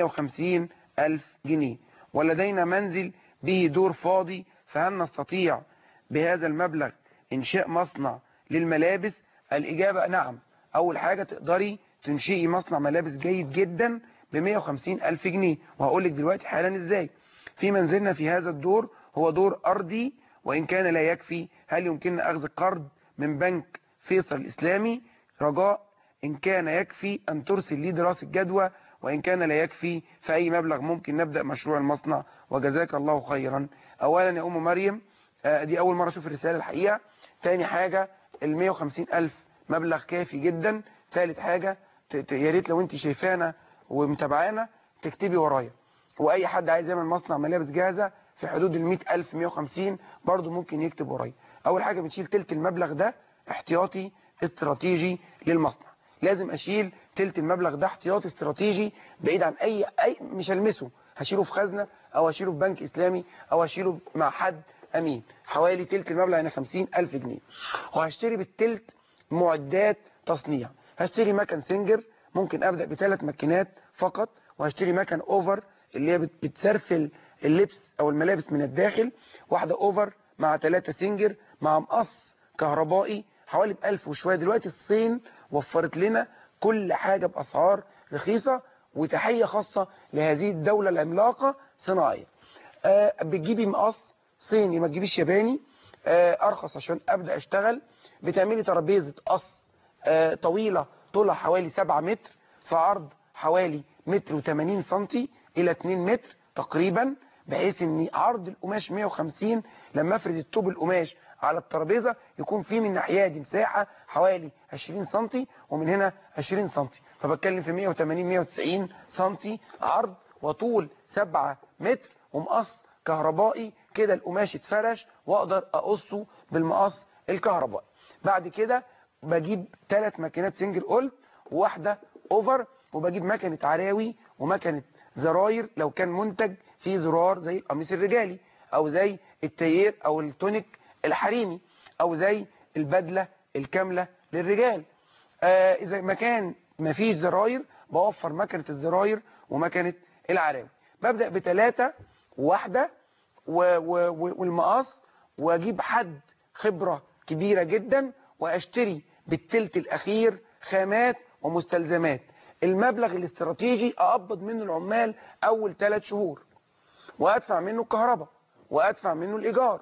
Speaker 2: 150 ألف جنيه ولدينا منزل به دور فاضي فهل نستطيع بهذا المبلغ إنشاء مصنع للملابس الإجابة نعم أول حاجة تقدري تنشئي مصنع ملابس جيد جدا ب 150 ألف جنيه وهقول لك دلوقتي حالا إزاي في منزلنا في هذا الدور هو دور أرضي وإن كان لا يكفي هل يمكننا أخذ قرض من بنك فيصل الإسلامي رجاء إن كان يكفي أن ترسل لي دراسة جدوى وإن كان لا يكفي فأي مبلغ ممكن نبدأ مشروع المصنع وجزاك الله خيرا أولا يا أم مريم آه، دي أول مرة أشوف الرسالة الحقيقة تاني حاجة ال 150 ألف مبلغ كافي جدا ثالث حاجة ت- ت- يا ريت لو أنت شايفانا ومتابعانا تكتبي ورايا وأي حد عايز يعمل مصنع ملابس جاهزة في حدود ال 100 ألف 150 برضه ممكن يكتب ورايا أول حاجة بنشيل تلت المبلغ ده احتياطي استراتيجي للمصنع لازم اشيل تلت المبلغ ده احتياطي استراتيجي بعيد عن اي اي مش هلمسه هشيله في خزنه او هشيله في بنك اسلامي او هشيله مع حد امين حوالي تلت المبلغ يعني 50 الف جنيه وهشتري بالتلت معدات تصنيع هشتري مكن سنجر ممكن ابدا بثلاث ماكينات فقط وهشتري مكن اوفر اللي هي بت- بتسرفل اللبس او الملابس من الداخل واحده اوفر مع ثلاثة سنجر مع مقص كهربائي حوالي بألف وشوية دلوقتي الصين وفرت لنا كل حاجة بأسعار رخيصة وتحية خاصة لهذه الدولة العملاقة صناعية آه بتجيبي مقص صيني ما تجيبيش ياباني آه أرخص عشان أبدأ أشتغل بتعملي ترابيزة قص آه طويلة طولها حوالي 7 متر في عرض حوالي متر و80 سنتي إلى 2 متر تقريبا بحيث ان عرض القماش 150 لما افرد الطوب القماش على الترابيزه يكون في من الناحيه دي مساحه حوالي 20 سم ومن هنا 20 سم فبتكلم في 180 190 سم عرض وطول 7 متر ومقص كهربائي كده القماش اتفرش واقدر اقصه بالمقص الكهربائي بعد كده بجيب ثلاث ماكينات سنجل قلت وواحده اوفر وبجيب مكنه عراوي ومكنه زراير لو كان منتج فيه زرار زي القميص الرجالي او زي التيير او التونيك الحريمي او زي البدلة الكاملة للرجال آه اذا مكان ما فيش زراير بوفر مكنة الزراير ومكنة العراوي ببدأ بثلاثة واحدة و- و- و- والمقص واجيب حد خبرة كبيرة جدا واشتري بالتلت الاخير خامات ومستلزمات المبلغ الاستراتيجي اقبض منه العمال اول ثلاث شهور وادفع منه الكهرباء وادفع منه الايجار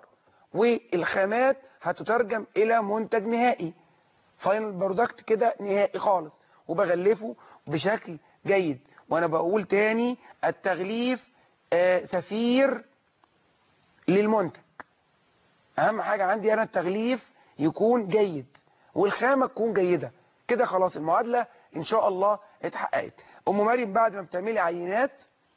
Speaker 2: والخامات هتترجم الى منتج نهائي فاينل برودكت كده نهائي خالص وبغلفه بشكل جيد وانا بقول تاني التغليف آه سفير للمنتج اهم حاجة عندي انا التغليف يكون جيد والخامة تكون جيدة كده خلاص المعادلة ان شاء الله اتحققت ام مريم بعد ما بتعملي عينات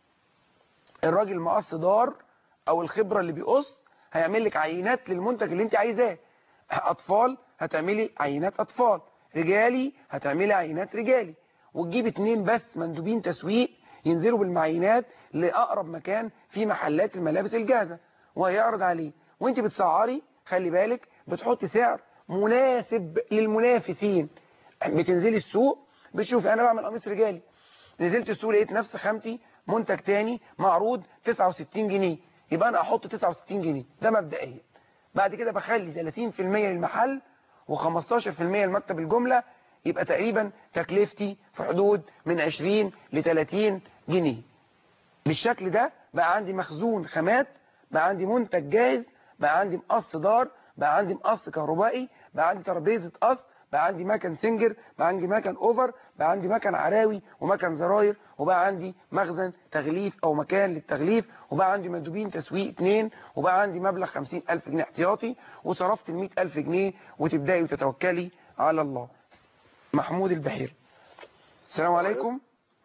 Speaker 2: الراجل مقص دار او الخبرة اللي بيقص هيعمل لك عينات للمنتج اللي انت عايزاه اطفال هتعملي عينات اطفال رجالي هتعملي عينات رجالي وتجيب اتنين بس مندوبين تسويق ينزلوا بالمعينات لاقرب مكان في محلات الملابس الجاهزة وهيعرض عليه وانت بتسعري خلي بالك بتحطي سعر مناسب للمنافسين بتنزلي السوق بتشوف انا بعمل قميص رجالي نزلت السوق لقيت نفس خامتي منتج تاني معروض 69 جنيه يبقى انا احط 69 جنيه ده مبدئيا بعد كده بخلي 30% للمحل و15% لمكتب الجملة يبقى تقريبا تكلفتي في حدود من 20 ل 30 جنيه بالشكل ده بقى عندي مخزون خامات بقى عندي منتج جاهز بقى عندي مقص دار بقى عندي مقص كهربائي بقى عندي ترابيزه قص بقى عندي مكن سنجر بقى عندي مكن اوفر بقى عندي مكن عراوي ومكن زراير وبقى عندي مخزن تغليف او مكان للتغليف وبقى عندي مندوبين تسويق اتنين وبقى عندي مبلغ 50000 جنيه احتياطي وصرفت ال 100000 جنيه وتبداي وتتوكلي على الله محمود البحير السلام عليكم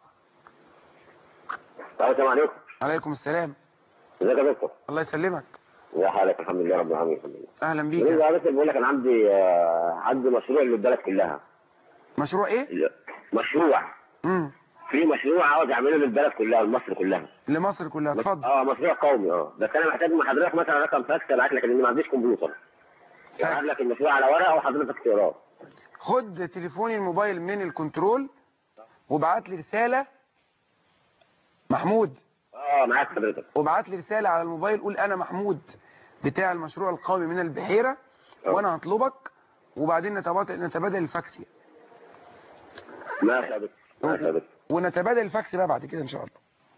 Speaker 14: السلام عليكم
Speaker 2: عليكم السلام
Speaker 14: ازيك يا دكتور
Speaker 2: الله يسلمك
Speaker 14: يا حالك الحمد لله رب العالمين الحمد لله
Speaker 2: اهلا بيك
Speaker 14: بالنسبه يا دكتور بقول لك انا عندي آه، عندي مشروع للبلد كلها
Speaker 2: مشروع ايه
Speaker 14: مشروع
Speaker 2: امم
Speaker 14: في مشروع عاوز اعمله للبلد كلها لمصر كلها
Speaker 2: لمصر كلها اتفضل
Speaker 14: اه مشروع قومي اه بس انا محتاج من حضرتك مثلا رقم فاكس ابعت لك لان ما عنديش كمبيوتر ابعت لك المشروع على ورقه وحضرتك تقراه
Speaker 2: خد تليفوني الموبايل من الكنترول وابعت لي رسالة محمود
Speaker 14: اه معاك حضرتك
Speaker 2: وابعت لي رسالة على الموبايل قول انا محمود بتاع المشروع القومي من البحيرة وانا هطلبك وبعدين نتبادل نتبادل الفاكس يعني.
Speaker 14: ماشي يا دكتور ماشي يا دكتور
Speaker 2: ونتبادل الفاكس بقى بعد كده ان شاء الله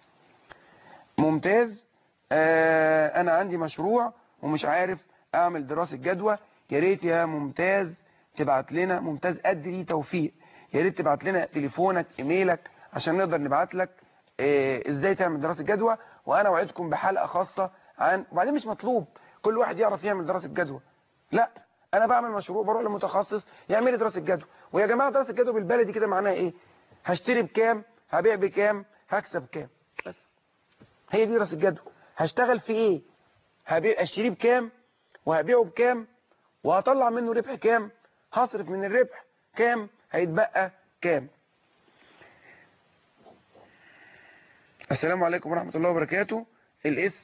Speaker 2: ممتاز آه انا عندي مشروع ومش عارف اعمل دراسة جدوى يا ريت يا ممتاز تبعت لنا ممتاز ادري توفيق يا ريت تبعت لنا تليفونك ايميلك عشان نقدر نبعت لك آه ازاي تعمل دراسة جدوى وانا وعدكم بحلقة خاصة عن وبعدين مش مطلوب كل واحد يعرف يعمل دراسة جدوى لا انا بعمل مشروع بروح لمتخصص يعمل لي دراسة جدوى ويا جماعة دراسة جدوى بالبلدي كده معناها ايه هشتري بكام هبيع بكام هكسب كام بس هي دي دراسة جدوى هشتغل في ايه هبيع اشتريه بكام وهبيعه بكام وهطلع منه ربح كام هصرف من الربح كام هيتبقى كام السلام عليكم ورحمة الله وبركاته الاسم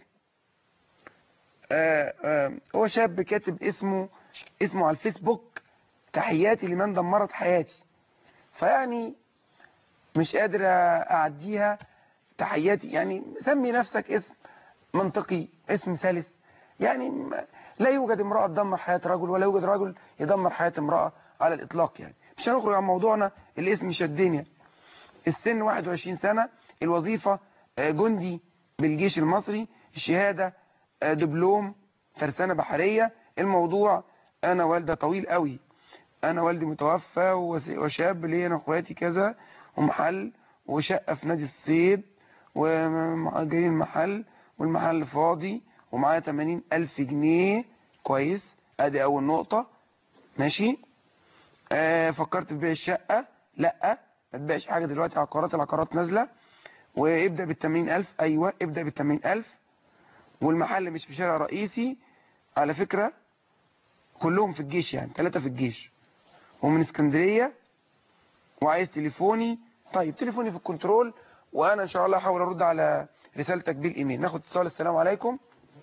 Speaker 2: آه آه هو شاب كاتب اسمه اسمه على الفيسبوك تحياتي لمن دمرت حياتي فيعني مش قادر اعديها تحياتي يعني سمي نفسك اسم منطقي اسم سلس يعني م- لا يوجد امرأة تدمر حياة رجل ولا يوجد رجل يدمر حياة امرأة على الإطلاق يعني مش هنخرج عن موضوعنا الاسم شدني السن 21 سنة الوظيفة آه، جندي بالجيش المصري الشهادة آه، دبلوم ترسانة بحرية الموضوع أنا والدة طويل قوي أنا والدي متوفى وس- وشاب ليا أنا أخواتي كذا ومحل وشقة في نادي الصيد ومأجرين محل والمحل فاضي ومعايا 80 ألف جنيه كويس ادي اول نقطة ماشي آه فكرت في بيع الشقة لا ما تبيعش حاجة دلوقتي عقارات العقارات نازلة وابدأ بال 80 ألف ايوه ابدأ بال 80 ألف والمحل مش في شارع رئيسي على فكرة كلهم في الجيش يعني ثلاثة في الجيش ومن اسكندرية وعايز تليفوني طيب تليفوني في الكنترول وانا ان شاء الله هحاول ارد على رسالتك بالايميل ناخد اتصال السلام عليكم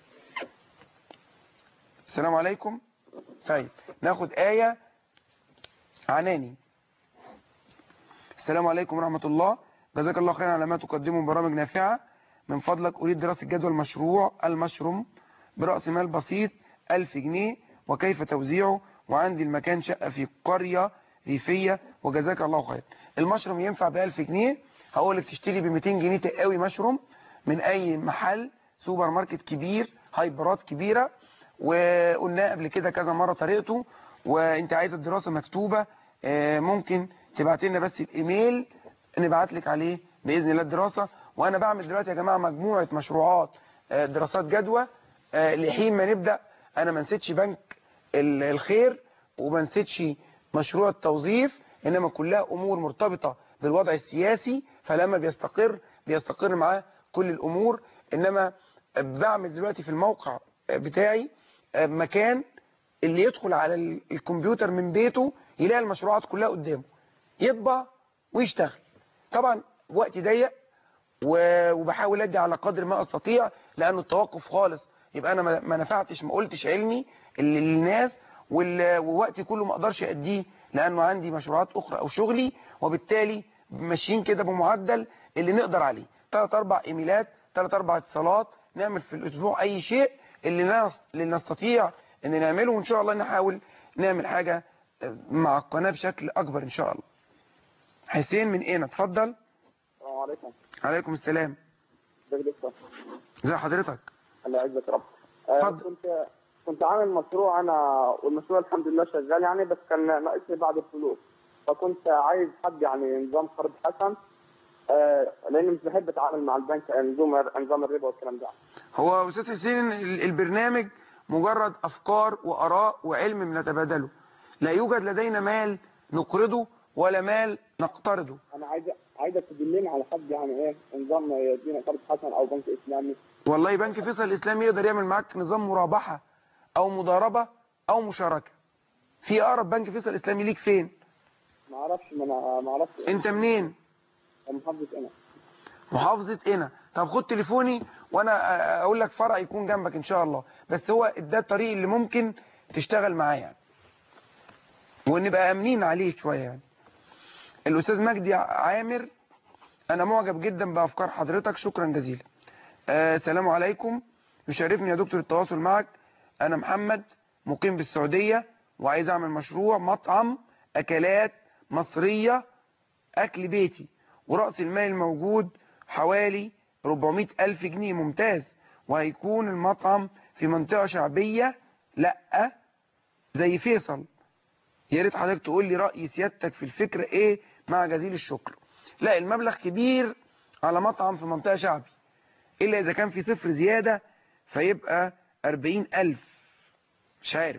Speaker 2: السلام عليكم طيب ناخد آية عناني السلام عليكم ورحمة الله جزاك الله خيرا على ما تقدمه من برامج نافعة من فضلك أريد دراسة جدوى المشروع المشروم برأس مال بسيط ألف جنيه وكيف توزيعه وعندي المكان شقة في قرية ريفية وجزاك الله خير المشروم ينفع بألف جنيه هقولك تشتري ب 200 جنيه تقاوي مشروم من أي محل سوبر ماركت كبير هايبرات كبيرة وقلنا قبل كده كذا مرة طريقته وانت عايز الدراسة مكتوبة آه، ممكن تبعت لنا بس الايميل نبعت لك عليه باذن الله الدراسة وانا بعمل دلوقتي يا جماعة مجموعة مشروعات آه، دراسات جدوى آه، لحين ما نبدأ انا ما نسيتش بنك ال- الخير وما نسيتش مشروع التوظيف انما كلها امور مرتبطة بالوضع السياسي فلما بيستقر بيستقر معاه كل الامور انما بعمل دلوقتي في الموقع بتاعي مكان اللي يدخل على ال- الكمبيوتر من بيته يلاقي المشروعات كلها قدامه يطبع ويشتغل طبعا وقتي ضيق و- وبحاول ادي على قدر ما استطيع لانه التوقف خالص يبقى انا ما ما نفعتش ما قلتش علمي اللي للناس وال- ووقتي كله ما اقدرش اديه لانه عندي مشروعات اخرى او شغلي وبالتالي ماشيين كده بمعدل اللي نقدر عليه ثلاث اربع ايميلات ثلاث اربع اتصالات نعمل في الاسبوع اي شيء اللي نس- اللي نستطيع ان نعمله وان شاء الله نحاول نعمل حاجة مع القناة بشكل اكبر ان شاء الله حسين من ايه اتفضل
Speaker 15: السلام عليكم
Speaker 2: عليكم السلام
Speaker 15: ازيك يا دكتور
Speaker 2: ازي حضرتك
Speaker 15: الله يعزك يا رب آه كنت كنت عامل مشروع انا والمشروع الحمد لله شغال يعني بس كان ناقصني بعض الفلوس فكنت عايز حد يعني نظام قرض حسن آه لاني مش بحب اتعامل مع البنك نظام نظام الربا والكلام ده
Speaker 2: هو استاذ حسين ال- البرنامج مجرد افكار واراء وعلم بنتبادله لا يوجد لدينا مال نقرضه ولا مال نقترضه
Speaker 15: انا عايز عايزك تدلني على حد يعني ايه نظام يدينا قرض حسن او بنك اسلامي
Speaker 2: والله بنك فيصل الاسلامي يقدر يعمل معاك نظام مرابحة او مضاربة او مشاركة في اقرب بنك فيصل الاسلامي ليك فين
Speaker 15: ما اعرفش ما انا ما اعرفش
Speaker 2: انت منين
Speaker 15: محافظه انا
Speaker 2: محافظة هنا طب خد تليفوني وانا أ- اقول لك فرع يكون جنبك ان شاء الله بس هو ده الطريق اللي ممكن تشتغل معاه يعني ونبقى امنين عليه شوية يعني الاستاذ مجدي عامر انا معجب جدا بافكار حضرتك شكرا جزيلا آه السلام عليكم يشرفني يا دكتور التواصل معك انا محمد مقيم بالسعودية وعايز اعمل مشروع مطعم اكلات مصرية اكل بيتي ورأس المال الموجود حوالي 400 ألف جنيه ممتاز وهيكون المطعم في منطقة شعبية لا زي فيصل يا ريت حضرتك تقول لي رأي سيادتك في الفكرة ايه مع جزيل الشكر لا المبلغ كبير على مطعم في منطقة شعبي إلا إذا كان في صفر زيادة فيبقى 40 ألف مش عارف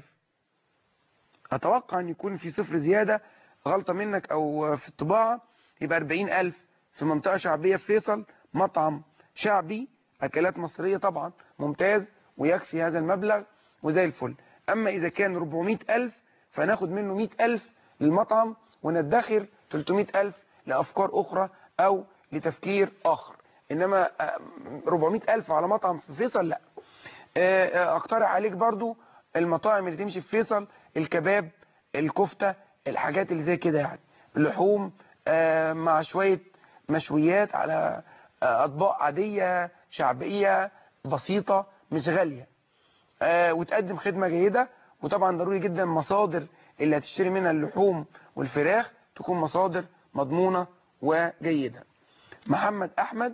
Speaker 2: أتوقع أن يكون في صفر زيادة غلطة منك أو في الطباعة يبقى 40 ألف في منطقة شعبية في فيصل مطعم شعبي أكلات مصرية طبعا ممتاز ويكفي هذا المبلغ وزي الفل أما إذا كان 400 ألف فناخد منه 100 ألف للمطعم وندخر 300 ألف لأفكار أخرى أو لتفكير آخر إنما آه، 400 ألف على مطعم في فيصل لا آه، آه، أقترح عليك برضو المطاعم اللي تمشي في فيصل الكباب الكفتة الحاجات اللي زي كده يعني اللحوم آه، مع شوية مشويات على آه، أطباق عادية شعبية بسيطة مش غالية آه، وتقدم خدمة جيدة وطبعا ضروري جدا مصادر اللي هتشتري منها اللحوم والفراخ تكون مصادر مضمونة وجيدة محمد أحمد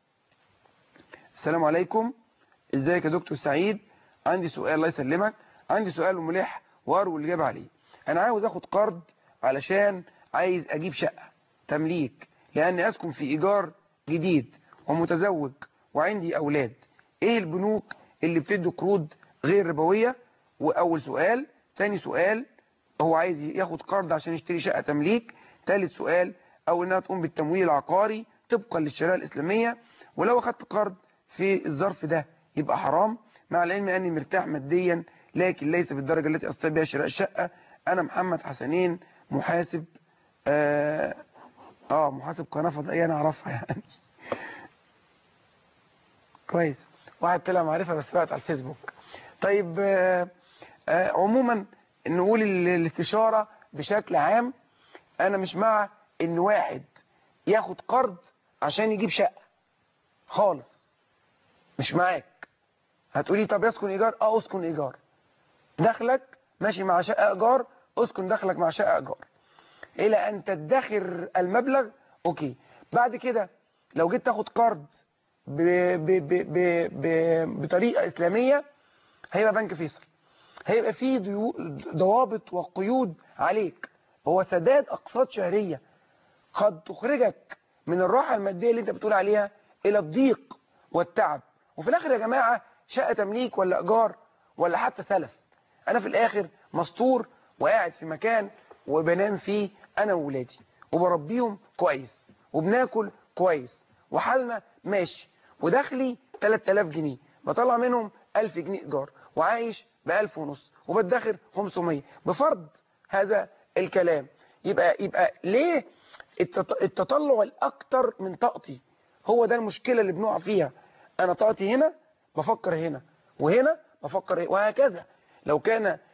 Speaker 2: السلام عليكم ازيك يا دكتور سعيد عندي سؤال الله يسلمك عندي سؤال ملح وارجو الإجابة عليه أنا عاوز أخد قرض علشان عايز أجيب شقة تمليك لأني أسكن في إيجار جديد ومتزوج وعندي أولاد إيه البنوك اللي بتدي قروض غير ربوية وأول سؤال تاني سؤال هو عايز ياخد قرض عشان يشتري شقة تمليك ثالث سؤال أو إنها تقوم بالتمويل العقاري طبقا للشريعة الإسلامية ولو أخدت قرض في الظرف ده يبقى حرام مع العلم أني مرتاح ماديا لكن ليس بالدرجة التي أستطيع بها شراء الشقة أنا محمد حسنين محاسب آه, آه محاسب قناة فضائية أنا أعرفها يعني كويس واحد طلع معرفة بس بقت على الفيسبوك طيب آه آه عموما نقول ال- الاستشارة بشكل عام أنا مش مع إن واحد ياخد قرض عشان يجيب شقة خالص مش معاك هتقولي طب يسكن إيجار اه اسكن إيجار دخلك ماشي مع شقة إيجار اسكن دخلك مع شقة إيجار إلى أن تدخر المبلغ أوكي بعد كده لو جيت تاخد قرض ب ب ب ب ب بطريقة إسلامية هيبقى بنك فيصل هيبقى فيه ضيو- ضوابط وقيود عليك هو سداد أقساط شهرية قد تخرجك من الراحة المادية اللي انت بتقول عليها إلى الضيق والتعب وفي الآخر يا جماعة شقة تمليك ولا إيجار ولا حتى سلف أنا في الآخر مستور وقاعد في مكان وبنام فيه أنا وولادي وبربيهم كويس وبناكل كويس وحالنا ماشي ودخلي 3000 جنيه بطلع منهم 1000 جنيه إيجار وعايش ب 1000 ونص وبدخر 500 بفرض هذا الكلام يبقى يبقى ليه التط- التطلع الأكتر من طاقتي هو ده المشكلة اللي بنقع فيها أنا طاقتي هنا بفكر هنا وهنا بفكر هنا وهكذا لو كان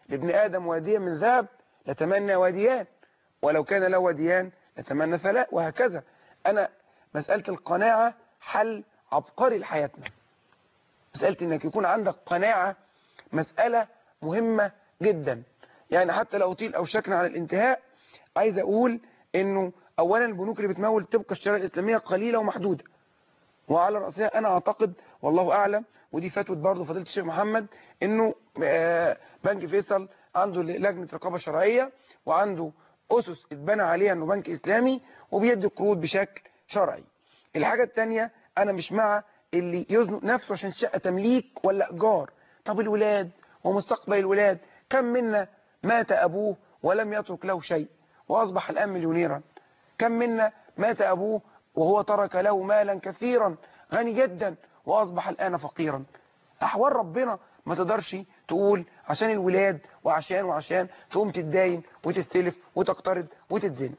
Speaker 2: لابن آدم واديا من ذهب لتمنى واديان ولو كان له واديان لتمنى ثلاث وهكذا أنا مسألة القناعة حل عبقري لحياتنا مسألة انك يكون عندك قناعة مسألة مهمة جدا يعني حتى لو طيل او شكنا على الانتهاء عايز اقول انه اولا البنوك اللي بتمول تبقى الشريعه الاسلاميه قليله ومحدوده وعلى راسها انا اعتقد والله اعلم ودي فتوى برضه فضيله الشيخ محمد انه آه، بنك فيصل عنده لجنه رقابه شرعيه وعنده اسس اتبنى عليها انه بنك اسلامي وبيدي قروض بشكل شرعي الحاجه الثانيه انا مش مع اللي يزنق نفسه عشان شقه تمليك ولا ايجار طب الولاد ومستقبل الولاد كم منا مات ابوه ولم يترك له شيء واصبح الان مليونيرا كم منا مات ابوه وهو ترك له مالا كثيرا غني جدا واصبح الان فقيرا احوال ربنا ما تقدرش تقول عشان الولاد وعشان وعشان تقوم تتداين وتستلف وتقترض وتتزن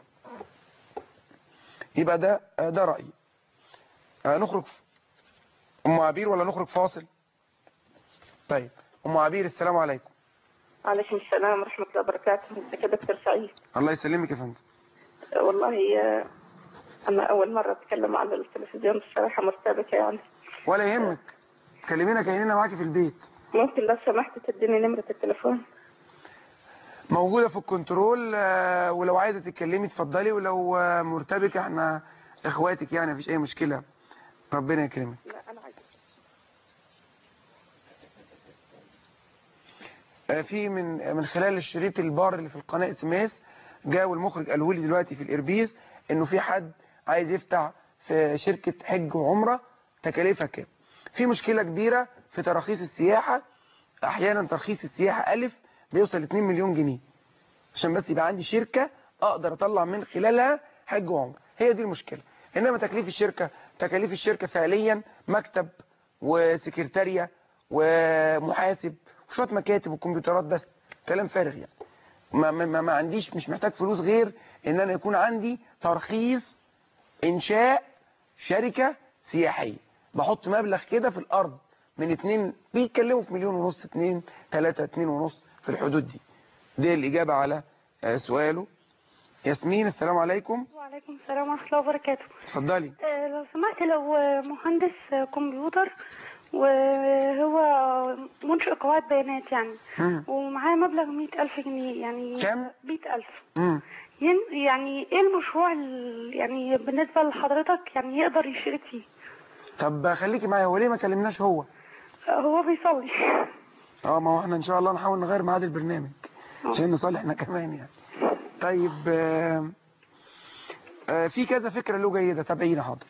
Speaker 2: يبقى ده ده رايي آه، نخرج ام عبير ولا نخرج فاصل طيب ام عبير السلام عليكم
Speaker 16: عليكم السلام ورحمة الله وبركاته ازيك يا دكتور سعيد
Speaker 2: الله يسلمك يا فندم
Speaker 16: آه، والله آه، أنا أول مرة أتكلم على التلفزيون الصراحة مرتبكة يعني
Speaker 2: ولا يهمك كلمينا كأننا معاكي في البيت
Speaker 16: ممكن لو سمحت تديني نمرة التليفون
Speaker 2: موجودة في الكنترول آه، ولو عايزة تتكلمي اتفضلي ولو آه، مرتبكة احنا اخواتك يعني مفيش اي مشكلة ربنا يكرمك
Speaker 16: لا أنا عايزة
Speaker 2: آه، في من من خلال الشريط البار اللي في القناة اس ام اس جاء والمخرج قاله لي دلوقتي في الاربيز انه في حد عايز يفتح في شركة حج وعمرة تكاليفها كام في مشكلة كبيرة في تراخيص السياحة احيانا ترخيص السياحة الف بيوصل 2 مليون جنيه عشان بس يبقى عندي شركة اقدر اطلع من خلالها حج وعمرة هي دي المشكلة انما تكليف الشركة تكاليف الشركة فعليا مكتب وسكرتارية ومحاسب وشوية مكاتب وكمبيوترات بس كلام فارغ يعني ما, ما, ما عنديش مش محتاج فلوس غير ان انا يكون عندي ترخيص انشاء شركة سياحية بحط مبلغ كده في الارض من اتنين بيتكلموا في مليون ونص اتنين تلاتة اتنين ونص في الحدود دي دي الاجابة على آه، سؤاله ياسمين السلام عليكم
Speaker 17: وعليكم السلام ورحمة الله وبركاته
Speaker 2: اتفضلي
Speaker 17: آه، لو سمحت لو آه، مهندس آه، كمبيوتر وهو منشئ قواعد بيانات يعني
Speaker 2: مم.
Speaker 17: ومعاه مبلغ مئة ألف جنيه يعني
Speaker 2: كم؟
Speaker 17: مئة ألف
Speaker 2: مم.
Speaker 17: ين- يعني ايه المشروع ال- يعني بالنسبة لحضرتك يعني يقدر يشارك فيه
Speaker 2: طب خليكي معايا هو ليه ما كلمناش هو
Speaker 17: آه، هو بيصلي
Speaker 2: اه ما هو احنا ان شاء الله نحاول نغير ميعاد البرنامج عشان نصلي احنا كمان يعني طيب آه آه في كذا فكرة له جيدة تابعينا حاضر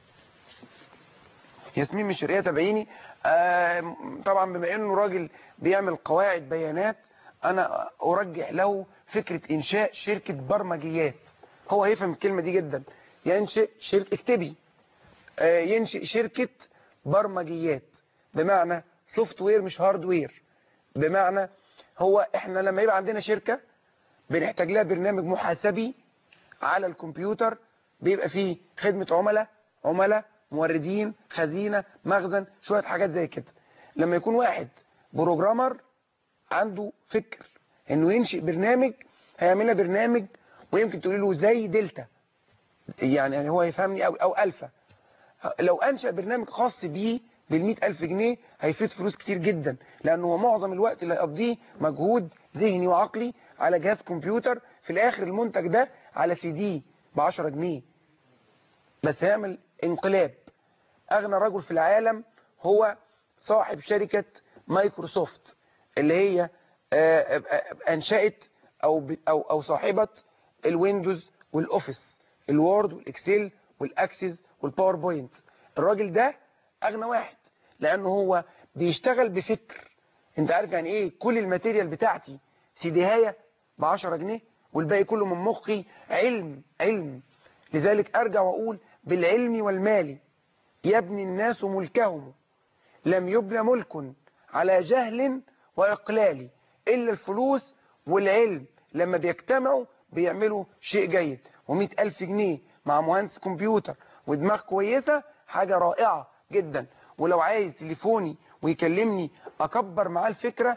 Speaker 2: ياسمين من الشرقية تابعيني آه طبعا بما انه راجل بيعمل قواعد بيانات انا ارجح له فكرة انشاء شركة برمجيات هو هيفهم الكلمة دي جدا ينشئ شركة اكتبي آه ينشئ شركة برمجيات بمعنى سوفت وير مش هارد وير بمعنى هو احنا لما يبقى عندنا شركة بنحتاج لها برنامج محاسبي على الكمبيوتر بيبقى فيه خدمة عملاء عملاء موردين خزينة مخزن شوية حاجات زي كده لما يكون واحد بروجرامر عنده فكر انه ينشئ برنامج هيعمل لنا برنامج ويمكن تقولي له زي دلتا يعني هو يفهمني او او الفا لو انشأ برنامج خاص بيه بالمئة ألف جنيه هيفيد فلوس كتير جدا لأنه هو معظم الوقت اللي هيقضيه مجهود ذهني وعقلي على جهاز كمبيوتر في الآخر المنتج ده على سي دي ب 10 جنيه بس هيعمل انقلاب أغنى رجل في العالم هو صاحب شركة مايكروسوفت اللي هي آه، آه، أنشأت أو ب- أو أو صاحبة الويندوز والأوفيس الوورد والإكسل والأكسس والباوربوينت الراجل ده أغنى واحد لأنه هو بيشتغل بفكر أنت عارف يعني إيه كل الماتيريال بتاعتي سيديهاية ب 10 جنيه والباقي كله من مخي علم علم لذلك أرجع وأقول بالعلم والمال يبني الناس ملكهم لم يبنى ملك على جهل وإقلال إلا الفلوس والعلم لما بيجتمعوا بيعملوا شيء جيد ومئة ألف جنيه مع مهندس كمبيوتر ودماغ كويسة حاجة رائعة جدا ولو عايز تليفوني ويكلمني أكبر معاه الفكرة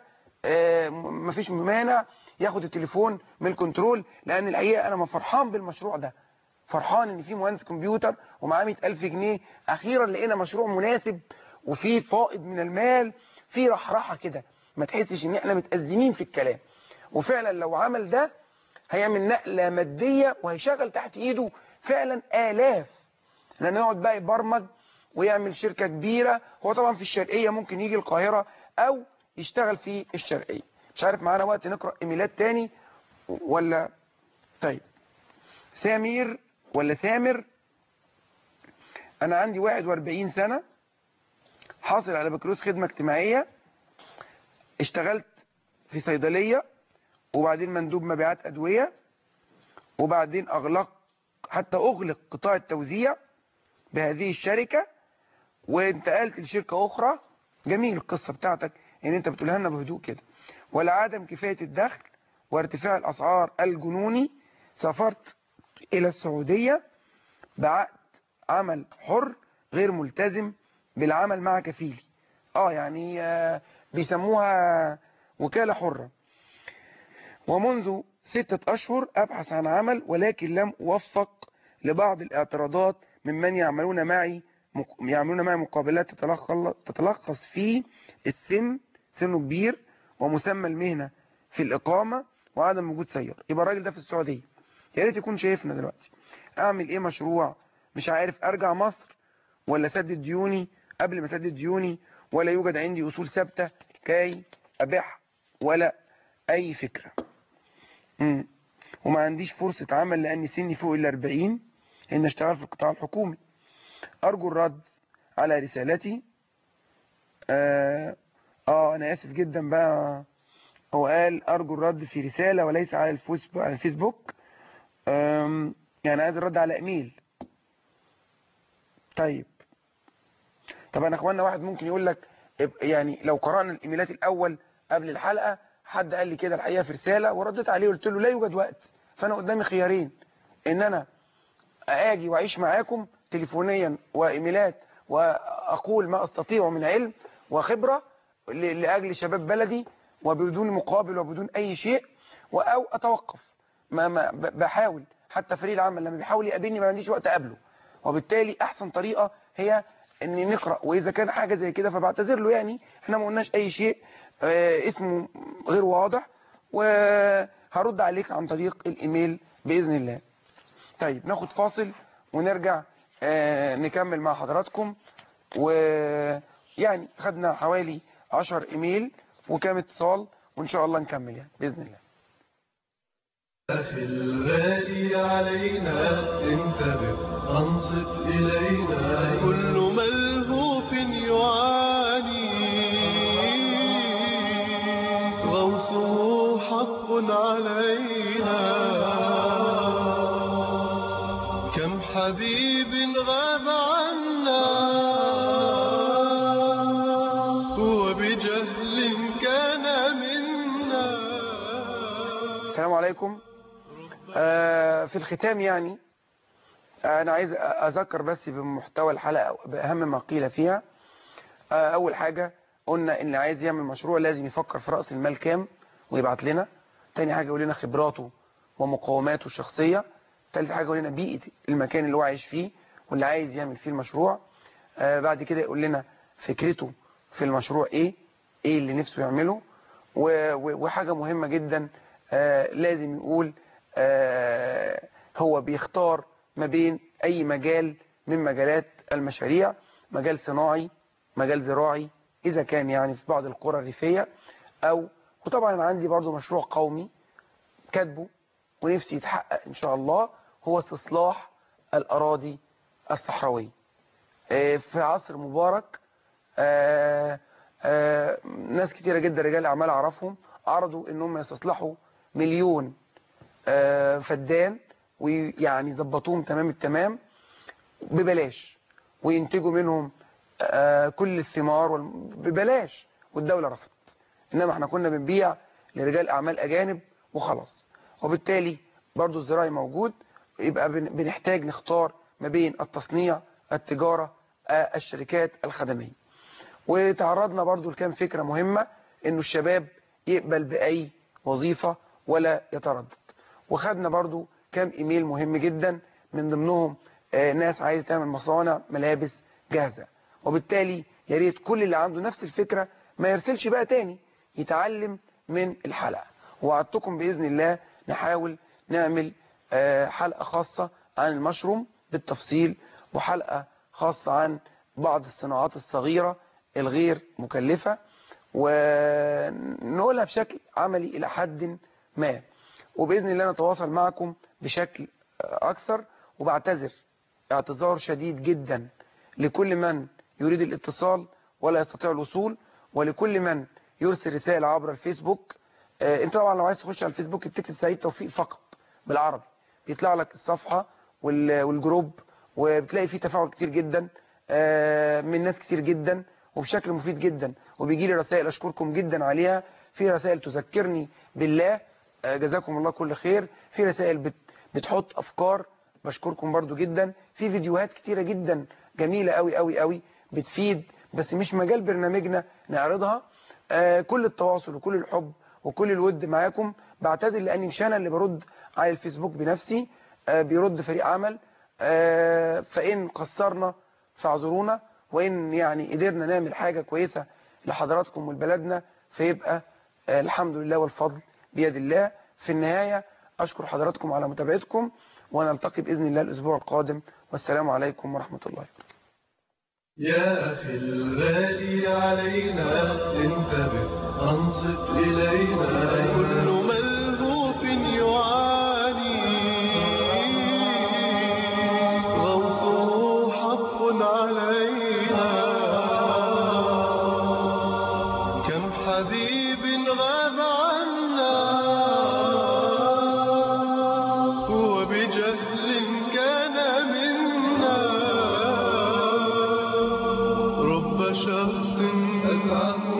Speaker 2: آه، م- مفيش مانع ياخد التليفون من الكنترول لان الحقيقه انا ما فرحان بالمشروع ده فرحان ان في مهندس كمبيوتر ومعاه 100000 جنيه اخيرا لقينا مشروع مناسب وفي فائض من المال في رحرحه كده ما تحسش ان احنا متأزمين في الكلام وفعلا لو عمل ده هيعمل نقله ماديه وهيشغل تحت ايده فعلا آلاف لان يقعد بقى يبرمج ويعمل شركة كبيرة هو طبعا في الشرقية ممكن يجي القاهرة او يشتغل في الشرقية مش عارف معانا وقت نقرأ ايميلات تاني ولا طيب سامير ولا سامر انا عندي 41 سنة حاصل على بكالوريوس خدمة اجتماعية اشتغلت في صيدلية وبعدين مندوب مبيعات ادوية وبعدين اغلق حتى اغلق قطاع التوزيع بهذه الشركة وانتقلت لشركة اخرى جميل القصة بتاعتك ان انت بتقولها لنا بهدوء كده ولعدم كفاية الدخل وارتفاع الاسعار الجنوني سافرت الى السعودية بعقد عمل حر غير ملتزم بالعمل مع كفيلي اه يعني آه بيسموها وكالة حرة ومنذ ستة أشهر أبحث عن عمل ولكن لم أوفق لبعض الاعتراضات ممن يعملون معي يعملون معي مقابلات تتلخص تتلخص في السن سنه كبير ومسمى المهنة في الإقامة وعدم وجود سيار يبقى الراجل ده في السعودية يا ريت يكون شايفنا دلوقتي أعمل إيه مشروع مش عارف أرجع مصر ولا أسدد ديوني قبل ما أسدد ديوني ولا يوجد عندي أصول ثابتة كي أبيع ولا أي فكرة مم. وما عنديش فرصة عمل لأني سني فوق ال 40 إن أشتغل في القطاع الحكومي أرجو الرد على رسالتي آه, آه أنا آسف جدا بقى هو قال أرجو الرد في رسالة وليس على الفيسبوك, على الفيسبوك آم يعني عايز الرد على إيميل طيب طب أنا أخوانا واحد ممكن يقول لك يعني لو قرأنا الإيميلات الأول قبل الحلقة حد قال لي كده الحقيقة في رسالة وردت عليه قلت له لا يوجد وقت فأنا قدامي خيارين إن أنا أجي وأعيش معاكم تليفونيا وإيميلات وأقول ما أستطيع من علم وخبرة لأجل شباب بلدي وبدون مقابل وبدون أي شيء أو أتوقف ما ما بحاول حتى فريق العمل لما بيحاول يقابلني ما عنديش وقت أقابله وبالتالي أحسن طريقة هي ان نقرأ واذا كان حاجة زي كده فبعتذر له يعني احنا ما قلناش اي شيء اه اسمه غير واضح وهرد عليك عن طريق الايميل باذن الله طيب ناخد فاصل ونرجع اه نكمل مع حضراتكم ويعني خدنا حوالي 10 ايميل وكام اتصال وان شاء الله نكمل يعني باذن الله
Speaker 1: أخي الغالي علينا انتبه أنصت إلينا كل ملهوف يعاني غوصه حق علينا كم حبيب غاب عنا وبجهل كان منا
Speaker 2: السلام عليكم آه في الختام يعني انا عايز اذكر بس بمحتوى الحلقة باهم ما قيل فيها اول حاجة قلنا ان اللي عايز يعمل مشروع لازم يفكر في رأس المال كام ويبعت لنا تاني حاجة يقول لنا خبراته ومقوماته الشخصية تالت حاجة يقول لنا بيئة المكان اللي هو عايش فيه واللي عايز يعمل فيه المشروع بعد كده يقول لنا فكرته في المشروع ايه ايه اللي نفسه يعمله وحاجة مهمة جدا لازم يقول هو بيختار ما بين أي مجال من مجالات المشاريع مجال صناعي مجال زراعي إذا كان يعني في بعض القرى الريفية أو وطبعا أنا عندي برضو مشروع قومي كاتبه ونفسي يتحقق إن شاء الله هو استصلاح الأراضي الصحراوية في عصر مبارك ناس كتيرة جدا رجال أعمال أعرفهم عرضوا إنهم يستصلحوا مليون فدان ويعني ظبطوهم تمام التمام ببلاش وينتجوا منهم كل الثمار ببلاش والدولة رفضت انما احنا كنا بنبيع لرجال اعمال اجانب وخلاص وبالتالي برضو الزراعي موجود يبقى بنحتاج نختار ما بين التصنيع التجارة الشركات الخدمية وتعرضنا برضو لكام فكرة مهمة انه الشباب يقبل بأي وظيفة ولا يتردد وخدنا برضو كام ايميل مهم جدا من ضمنهم آه، ناس عايز تعمل مصانع ملابس جاهزة وبالتالي يا ريت كل اللي عنده نفس الفكرة ما يرسلش بقى تاني يتعلم من الحلقة وعدتكم بإذن الله نحاول نعمل آه، حلقة خاصة عن المشروم بالتفصيل وحلقة خاصة عن بعض الصناعات الصغيرة الغير مكلفة ونقولها بشكل عملي إلى حد ما وبإذن الله نتواصل معكم بشكل أكثر وبعتذر اعتذار شديد جدا لكل من يريد الاتصال ولا يستطيع الوصول ولكل من يرسل رسائل عبر الفيسبوك آه، انت طبعا لو عايز تخش على الفيسبوك بتكتب سعيد توفيق فقط بالعربي بيطلع لك الصفحة وال- والجروب وبتلاقي فيه تفاعل كتير جدا آه، من ناس كتير جدا وبشكل مفيد جدا وبيجي لي رسائل اشكركم جدا عليها في رسائل تذكرني بالله آه، جزاكم الله كل خير في رسائل بت بتحط افكار بشكركم برضو جدا في فيديوهات كتيرة جدا جميلة قوي قوي قوي بتفيد بس مش مجال برنامجنا نعرضها آه، كل التواصل وكل الحب وكل الود معاكم بعتذر لاني مش انا اللي برد على الفيسبوك بنفسي آه، بيرد فريق عمل آه، فان قصرنا فاعذرونا وان يعني قدرنا نعمل حاجة كويسة لحضراتكم ولبلدنا فيبقى آه، الحمد لله والفضل بيد الله في النهاية اشكر حضراتكم على متابعتكم ونلتقي باذن الله الاسبوع القادم والسلام عليكم ورحمة الله
Speaker 1: يا أخي الغالي علينا انتبه أنصت إلينا كل ملهوف يعاني غوصه حق علينا كم حبيب غاب عنا وبجهل كان منا رب شخص أتعب